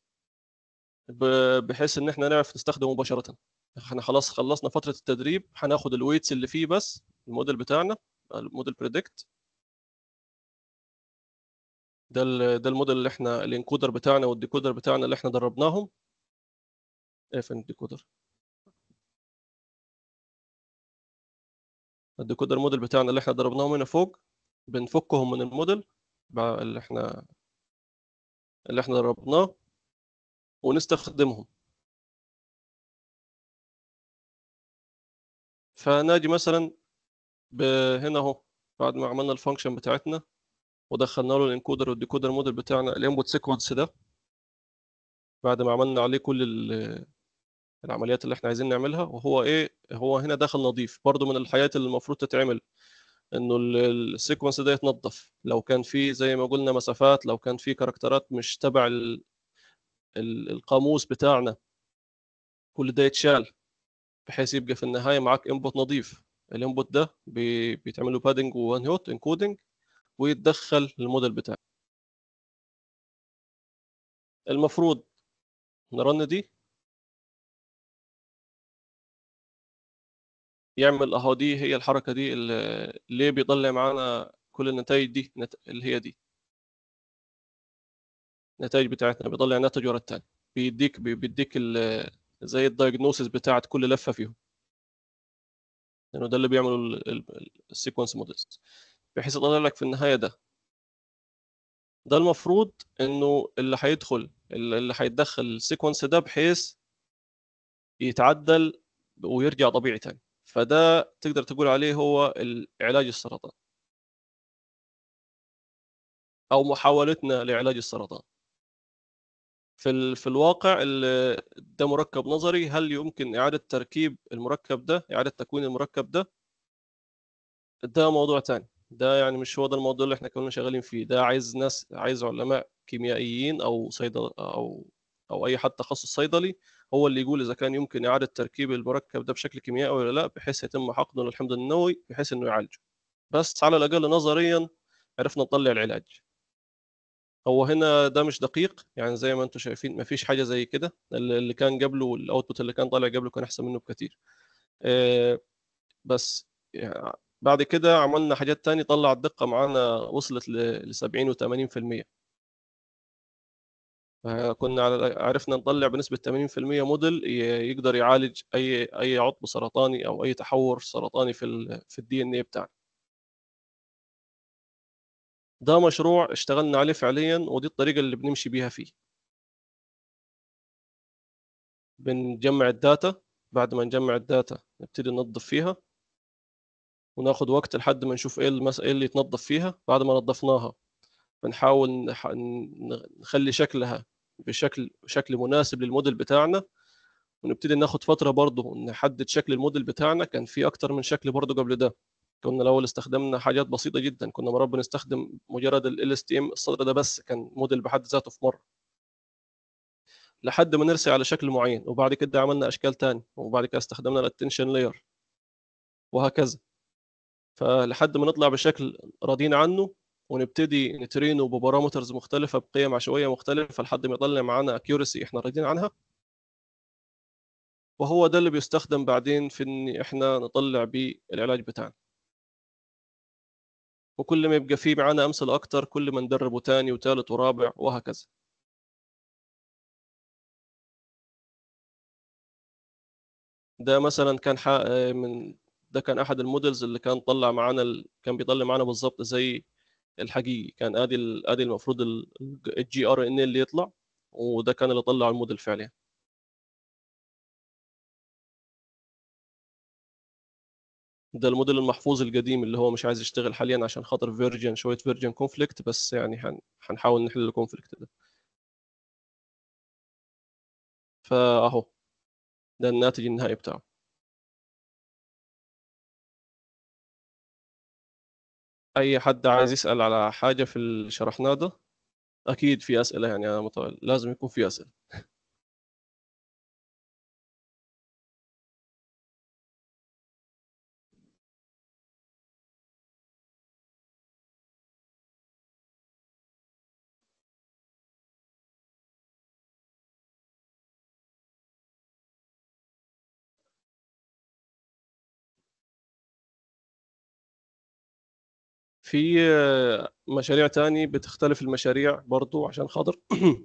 ب- بحيث ان احنا نعرف نستخدمه مباشره احنا خلاص خلصنا فتره التدريب هناخد الويتس اللي فيه بس الموديل بتاعنا الموديل بريدكت ده ال- ده الموديل اللي احنا الانكودر بتاعنا والديكودر بتاعنا اللي احنا دربناهم ايه فين الديكودر الديكودر موديل بتاعنا اللي احنا دربناهم هنا فوق بنفكهم من الموديل بع- اللي احنا اللي احنا دربناه ونستخدمهم فناجي مثلا ب- هنا اهو بعد ما عملنا الفانكشن بتاعتنا ودخلنا له الانكودر والديكودر موديل بتاعنا الانبوت سيكونس ده بعد ما عملنا عليه كل ال- العمليات اللي احنا عايزين نعملها وهو ايه هو هنا داخل نظيف برضو من الحاجات اللي المفروض تتعمل انه ال- السيكونس ده يتنظف لو كان فيه زي ما قلنا مسافات لو كان فيه كاركترات مش تبع ال- ال- القاموس بتاعنا كل ده يتشال بحيث يبقى في النهاية معاك انبوت نظيف الانبوت ده بي- بيتعمل له بادنج وان هوت انكودنج ويتدخل الموديل بتاعك المفروض نرن دي يعمل اهو دي هي الحركة دي اللي ليه بيطلع معانا كل النتائج دي نت- اللي هي دي النتائج بتاعتنا بيطلع ناتج ورا التاني بيديك بي- بيديك ال- زي الدايجنوسيس بتاعت كل لفة فيهم لانه ده اللي بيعمله السيكونس موديلز بحيث يطلع لك في النهاية ده ده المفروض انه اللي هيدخل اللي هيتدخل السيكونس ده بحيث يتعدل ويرجع طبيعي تاني فده تقدر تقول عليه هو علاج السرطان او محاولتنا لعلاج السرطان في ال... في الواقع ال- ده مركب نظري هل يمكن اعاده تركيب المركب ده اعاده تكوين المركب ده ده موضوع تاني ده يعني مش هو ده الموضوع اللي احنا كنا شغالين فيه ده عايز ناس عايز علماء كيميائيين او صيدل او او اي حد تخصص صيدلي هو اللي يقول اذا كان يمكن اعاده تركيب المركب ده بشكل كيميائي ولا لا بحيث يتم حقنه للحمض النووي بحيث انه يعالجه بس على الاقل نظريا عرفنا نطلع العلاج هو هنا ده مش دقيق يعني زي ما انتم شايفين مفيش حاجه زي كده اللي اللي كان قبله والاوتبوت اللي كان طالع قبله كان احسن منه بكتير آه، بس يعني بعد كده عملنا حاجات تاني طلع الدقة معانا وصلت ل 70 و 80% فكنا على- عرفنا نطلع بنسبة 80% موديل ي- يقدر يعالج أي أي عطب سرطاني أو أي تحور سرطاني في ال في الدي ان اي بتاعنا ده مشروع اشتغلنا عليه فعليا ودي الطريقة اللي بنمشي بيها فيه بنجمع الداتا بعد ما نجمع الداتا نبتدي ننظف فيها وناخد وقت لحد ما نشوف ايه المس... ايه اللي يتنظف فيها بعد ما نظفناها بنحاول نح... ن- نخلي شكلها بشكل شكل مناسب للموديل بتاعنا ونبتدي ناخد فترة برضه نحدد شكل الموديل بتاعنا كان في أكتر من شكل برضه قبل ده كنا الأول استخدمنا حاجات بسيطة جدا كنا مرات بنستخدم مجرد ال LSTM السطر ده بس كان موديل بحد ذاته في مرة لحد ما نرسي على شكل معين وبعد كده عملنا أشكال تاني وبعد كده استخدمنا الاتنشن لاير وهكذا فلحد ما نطلع بشكل راضيين عنه ونبتدي نترينه ببارامترز مختلفة بقيم عشوائية مختلفة لحد ما يطلع معانا accuracy احنا راضيين عنها وهو ده اللي بيستخدم بعدين في ان احنا نطلع بيه العلاج بتاعنا وكل ما يبقى فيه معانا امثله اكتر كل ما ندربه تاني وتالت ورابع وهكذا ده مثلا كان حق من ده كان احد المودلز اللي كان طلع معانا ال... كان بيطلع معانا بالظبط زي الحقيقي كان ادي ال... ادي المفروض الجي ار ان اللي يطلع وده كان اللي طلع الموديل فعليا ده الموديل المحفوظ القديم اللي هو مش عايز يشتغل حاليا عشان خاطر فيرجن شويه فيرجن كونفليكت بس يعني هن... هنحاول نحل الكونفليكت ده فاهو ده الناتج النهائي بتاعه اي حد عايز يسأل على حاجة في اللي شرحناه ده اكيد في اسئلة يعني انا متوقع لازم يكون في اسئلة في آه، مشاريع تاني بتختلف المشاريع برضو عشان خاطر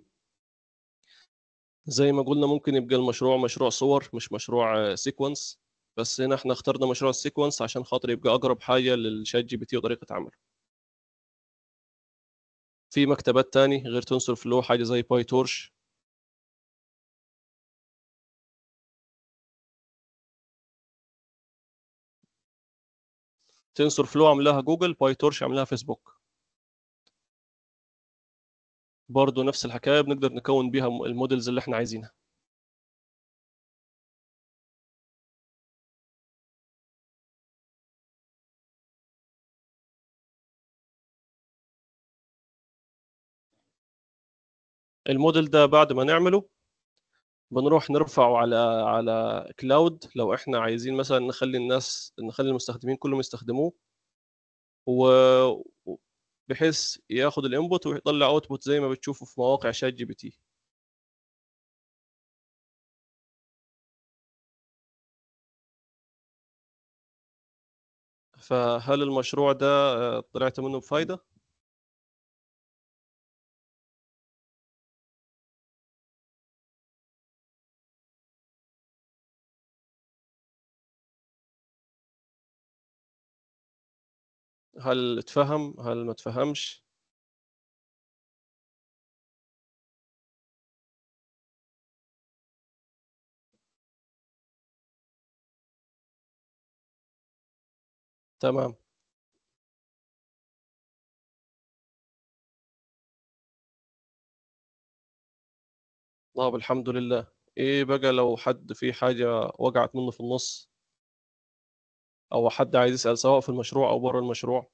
زي ما قلنا ممكن يبقى المشروع مشروع صور مش مشروع سيكونس بس هنا احنا اخترنا مشروع السيكونس عشان خاطر يبقى اقرب حاجة للشات جي بي تي وطريقة عمله في مكتبات تاني غير تنسور فلو حاجة زي باي تورش تنسور فلو عاملاها جوجل باي تورش عاملاها فيسبوك برضو نفس الحكايه بنقدر نكون بيها المودلز اللي احنا عايزينها الموديل ده بعد ما نعمله بنروح نرفعه على على كلاود لو احنا عايزين مثلا نخلي الناس نخلي المستخدمين كلهم يستخدموه و بحيث ياخد الانبوت ويطلع اوتبوت زي ما بتشوفوا في مواقع شات جي بي تي فهل المشروع ده آه، طلعت منه بفايدة؟ هل اتفهم هل ما اتفهمش تمام طب الحمد لله ايه بقى لو حد في حاجة وقعت منه في النص او حد عايز يسأل سواء في المشروع او بره المشروع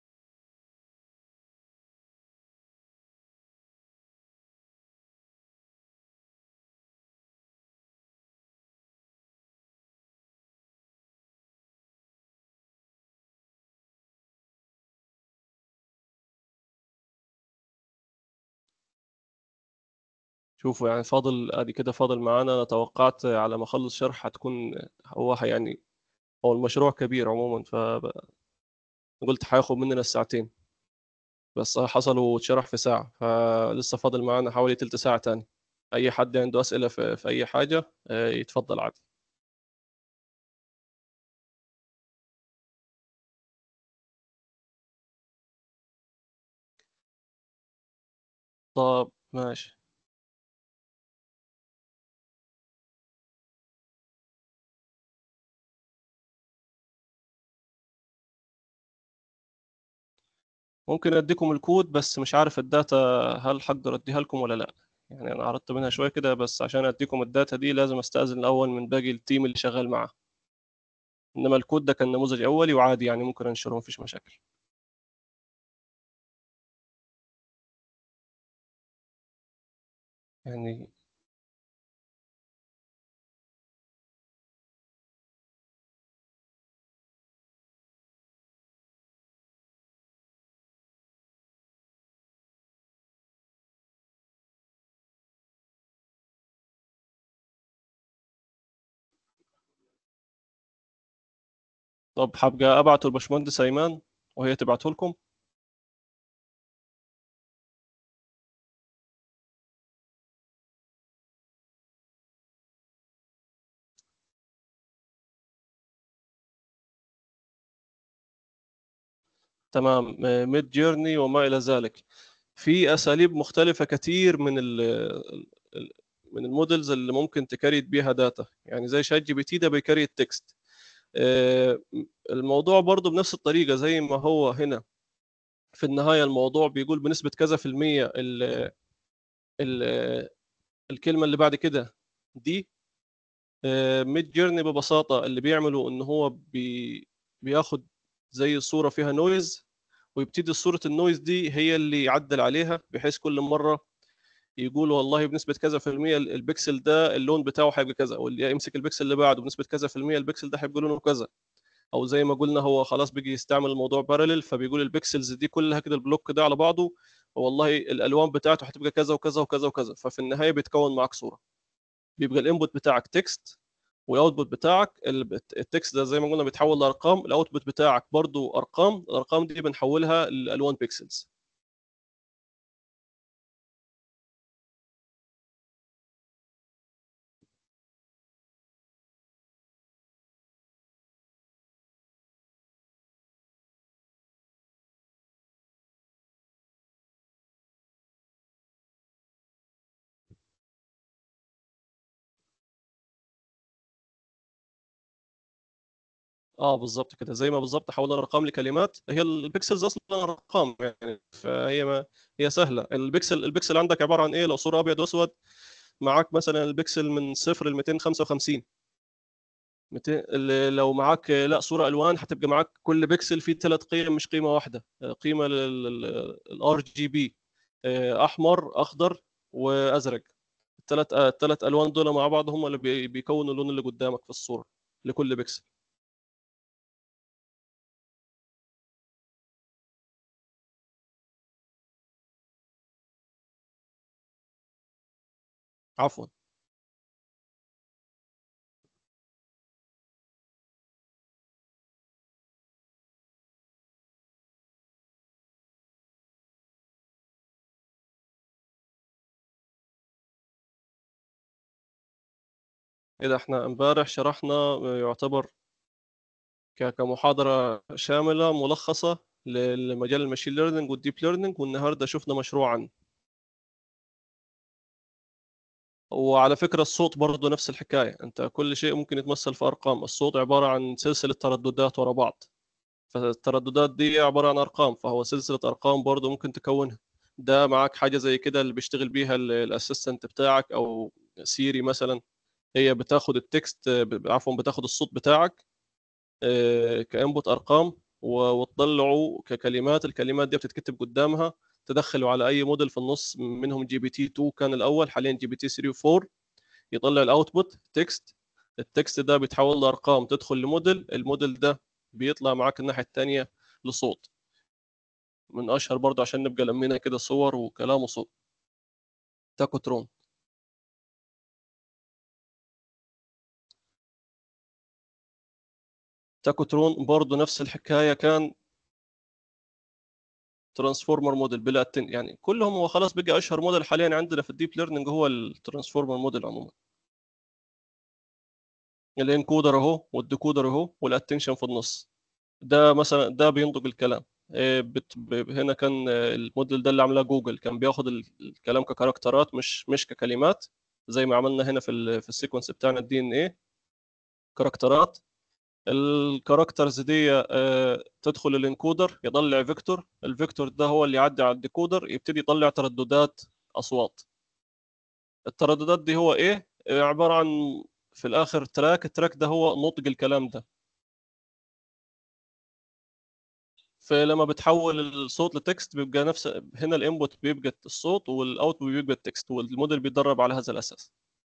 شوفوا يعني فاضل ادي كده فاضل معانا انا توقعت على ما اخلص شرح هتكون هو يعني هو المشروع كبير عموما فقلت هياخد مننا الساعتين بس حصل واتشرح في ساعة فلسه فاضل معانا حوالي تلت ساعة تاني أي حد عنده أسئلة في, في أي حاجة آه، يتفضل عادي طب ماشي ممكن اديكم الكود بس مش عارف الداتا هل هقدر اديها لكم ولا لا يعني انا عرضت منها شويه كده بس عشان اديكم الداتا دي لازم استاذن الاول من باقي التيم اللي شغال معاه انما الكود ده كان نموذج اولي وعادي يعني ممكن انشره مفيش مشاكل يعني طب هبقى ابعته لباشمهندس ايمان وهي تبعته لكم تمام ميد جيرني وما الى ذلك في اساليب مختلفه كتير من ال من المودلز اللي ممكن تكريت بيها داتا يعني زي شات جي بي تي ده بيكريت تكست الموضوع برضه بنفس الطريقه زي ما هو هنا في النهايه الموضوع بيقول بنسبه كذا في الميه ال ال الكلمه اللي بعد كده دي ميد جيرني ببساطه اللي بيعمله ان هو بي بياخد زي صوره فيها نويز ويبتدي صوره النويز دي هي اللي يعدل عليها بحيث كل مره يقول والله بنسبه كذا في الميه البكسل ده اللون بتاعه هيبقى كذا واللي يمسك البكسل اللي بعده بنسبه كذا في الميه البكسل ده هيبقى لونه كذا او زي ما قلنا هو خلاص بيجي يستعمل الموضوع بارلل فبيقول البكسلز دي كلها كده البلوك ده على بعضه والله الالوان بتاعته هتبقى كذا وكذا وكذا وكذا ففي النهايه بيتكون معاك صوره بيبقى الانبوت بتاعك تكست والاوتبوت بتاعك التكست ده زي ما قلنا بيتحول لارقام الاوتبوت بتاعك برضو ارقام الارقام دي بنحولها لالوان بيكسلز اه بالظبط كده زي ما بالظبط حولنا الارقام لكلمات هي البكسلز اصلا ارقام يعني فهي ما هي سهله البكسل البكسل عندك عباره عن ايه لو صوره ابيض واسود معاك مثلا البكسل من صفر ل 255 200 ال- لو معاك لا صوره الوان هتبقى معاك كل بكسل فيه ثلاث قيم مش قيمه واحده قيمه للار جي بي احمر اخضر وازرق الثلاث الثلاث الوان دول مع بعض هم اللي بي- بيكونوا اللون اللي قدامك في الصوره لكل بكسل عفوا إذا احنا امبارح شرحنا يعتبر ك- كمحاضرة شاملة ملخصة ل- لمجال الماشين ليرنينج والديب ليرنينج والنهاردة شفنا مشروعا وعلى فكرة الصوت برضه نفس الحكاية انت كل شيء ممكن يتمثل في ارقام الصوت عبارة عن سلسلة ترددات ورا بعض فالترددات دي عبارة عن ارقام فهو سلسلة ارقام برضه ممكن تكونها ده معاك حاجة زي كده اللي بيشتغل بيها الاسيستنت بتاعك او سيري مثلا هي بتاخد التكست ب- عفوا بتاخد الصوت بتاعك آه، كانبوت ارقام و- وتطلعه ككلمات الكلمات دي بتتكتب قدامها تدخله على اي موديل في النص منهم جي بي تي 2 كان الاول حاليا جي بي تي 3 و4 يطلع الاوتبوت تكست التكست ده بيتحول لارقام تدخل لموديل الموديل ده بيطلع معاك الناحيه الثانيه لصوت من اشهر برضه عشان نبقى لمينا كده صور وكلام وصوت تاكوترون تاكوترون برضه نفس الحكايه كان ترانسفورمر موديل بلا التن يعني كلهم هو خلاص بقى اشهر موديل حاليا عندنا في الديب ليرنينج هو الترانسفورمر موديل عموما الانكودر اهو والديكودر اهو والاتنشن في النص ده مثلا ده بينطق الكلام إيه بت... ب... هنا كان آه، الموديل ده اللي عاملاه جوجل كان بياخد ال- الكلام ككاركترات مش مش ككلمات زي ما عملنا هنا في ال... في السيكونس بتاعنا الدي ان ايه كاركترات الكاركترز دي آه، تدخل الانكودر يطلع فيكتور الفيكتور ده هو اللي يعدي على الديكودر يبتدي يطلع ترددات اصوات الترددات دي هو ايه آه، عباره عن في الاخر تراك التراك ده هو نطق الكلام ده فلما بتحول الصوت لتكست بيبقى نفس هنا الانبوت بيبقى الصوت والاوتبوت بيبقى التكست والموديل بيتدرب على هذا الاساس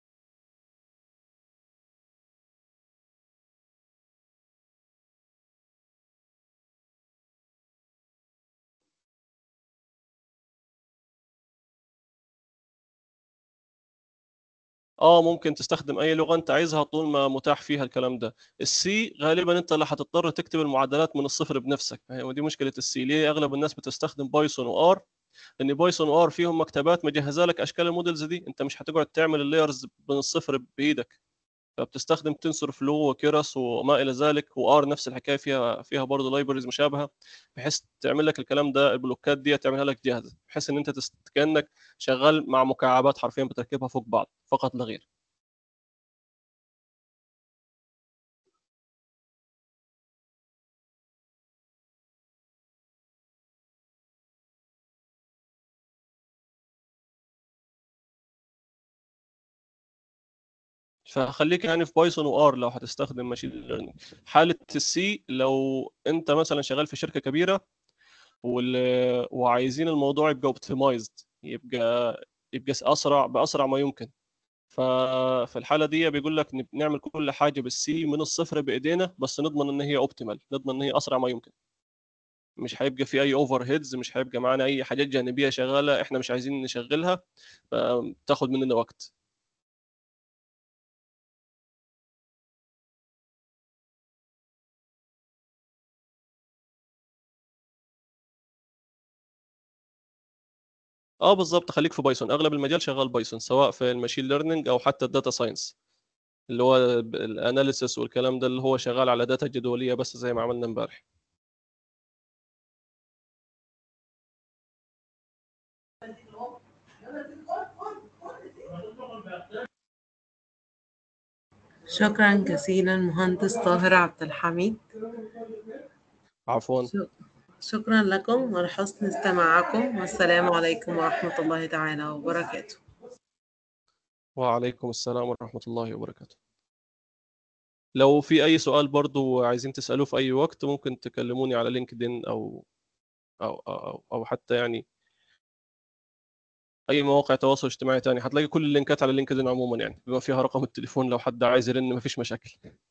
اه ممكن تستخدم اي لغه انت عايزها طول ما متاح فيها الكلام ده السي غالبا انت اللي هتضطر تكتب المعادلات من الصفر بنفسك يعني ودي مشكله السي ليه اغلب الناس بتستخدم بايثون وار ان بايثون وار فيهم مكتبات مجهزه لك اشكال المودلز دي انت مش هتقعد تعمل اللايرز من الصفر بايدك فبتستخدم تنسور فلو وكيرس وما الى ذلك وار نفس الحكايه فيها فيها برضه لايبرز مشابهه بحيث تعمل لك الكلام ده البلوكات دي تعملها لك جاهزه بحيث ان انت تست... كانك شغال مع مكعبات حرفيا بتركبها فوق بعض فقط لا غير فخليك يعني في بايثون وار لو هتستخدم ماشين ليرنينج حاله السي لو انت مثلا شغال في شركه كبيره وال... وعايزين الموضوع يبقى اوبتمايزد يبقى يبقى اسرع باسرع ما يمكن ففي الحاله دي بيقول لك نب- نعمل كل حاجه بالسي من الصفر بايدينا بس نضمن ان هي اوبتيمال نضمن ان هي اسرع ما يمكن مش هيبقى في اي اوفر هيدز مش هيبقى معانا اي حاجات جانبيه شغاله احنا مش عايزين نشغلها فتاخد مننا وقت اه بالظبط خليك في بايثون اغلب المجال شغال بايثون سواء في الماشين ليرنينج او حتى الداتا ساينس اللي هو الاناليسيس والكلام ده اللي هو شغال على داتا جدوليه بس زي ما عملنا امبارح شكرا جزيلا مهندس طاهر عبد الحميد عفوا شك- شكرا لكم ولحسن استماعكم والسلام عليكم ورحمة الله تعالى وبركاته وعليكم السلام ورحمة الله وبركاته لو في أي سؤال برضو عايزين تسألوه في أي وقت ممكن تكلموني على لينكدين أو أو أو, أو حتى يعني أي مواقع تواصل اجتماعي تاني هتلاقي كل اللينكات على لينكدين عموما يعني بما فيها رقم التليفون لو حد عايز يرن مفيش مشاكل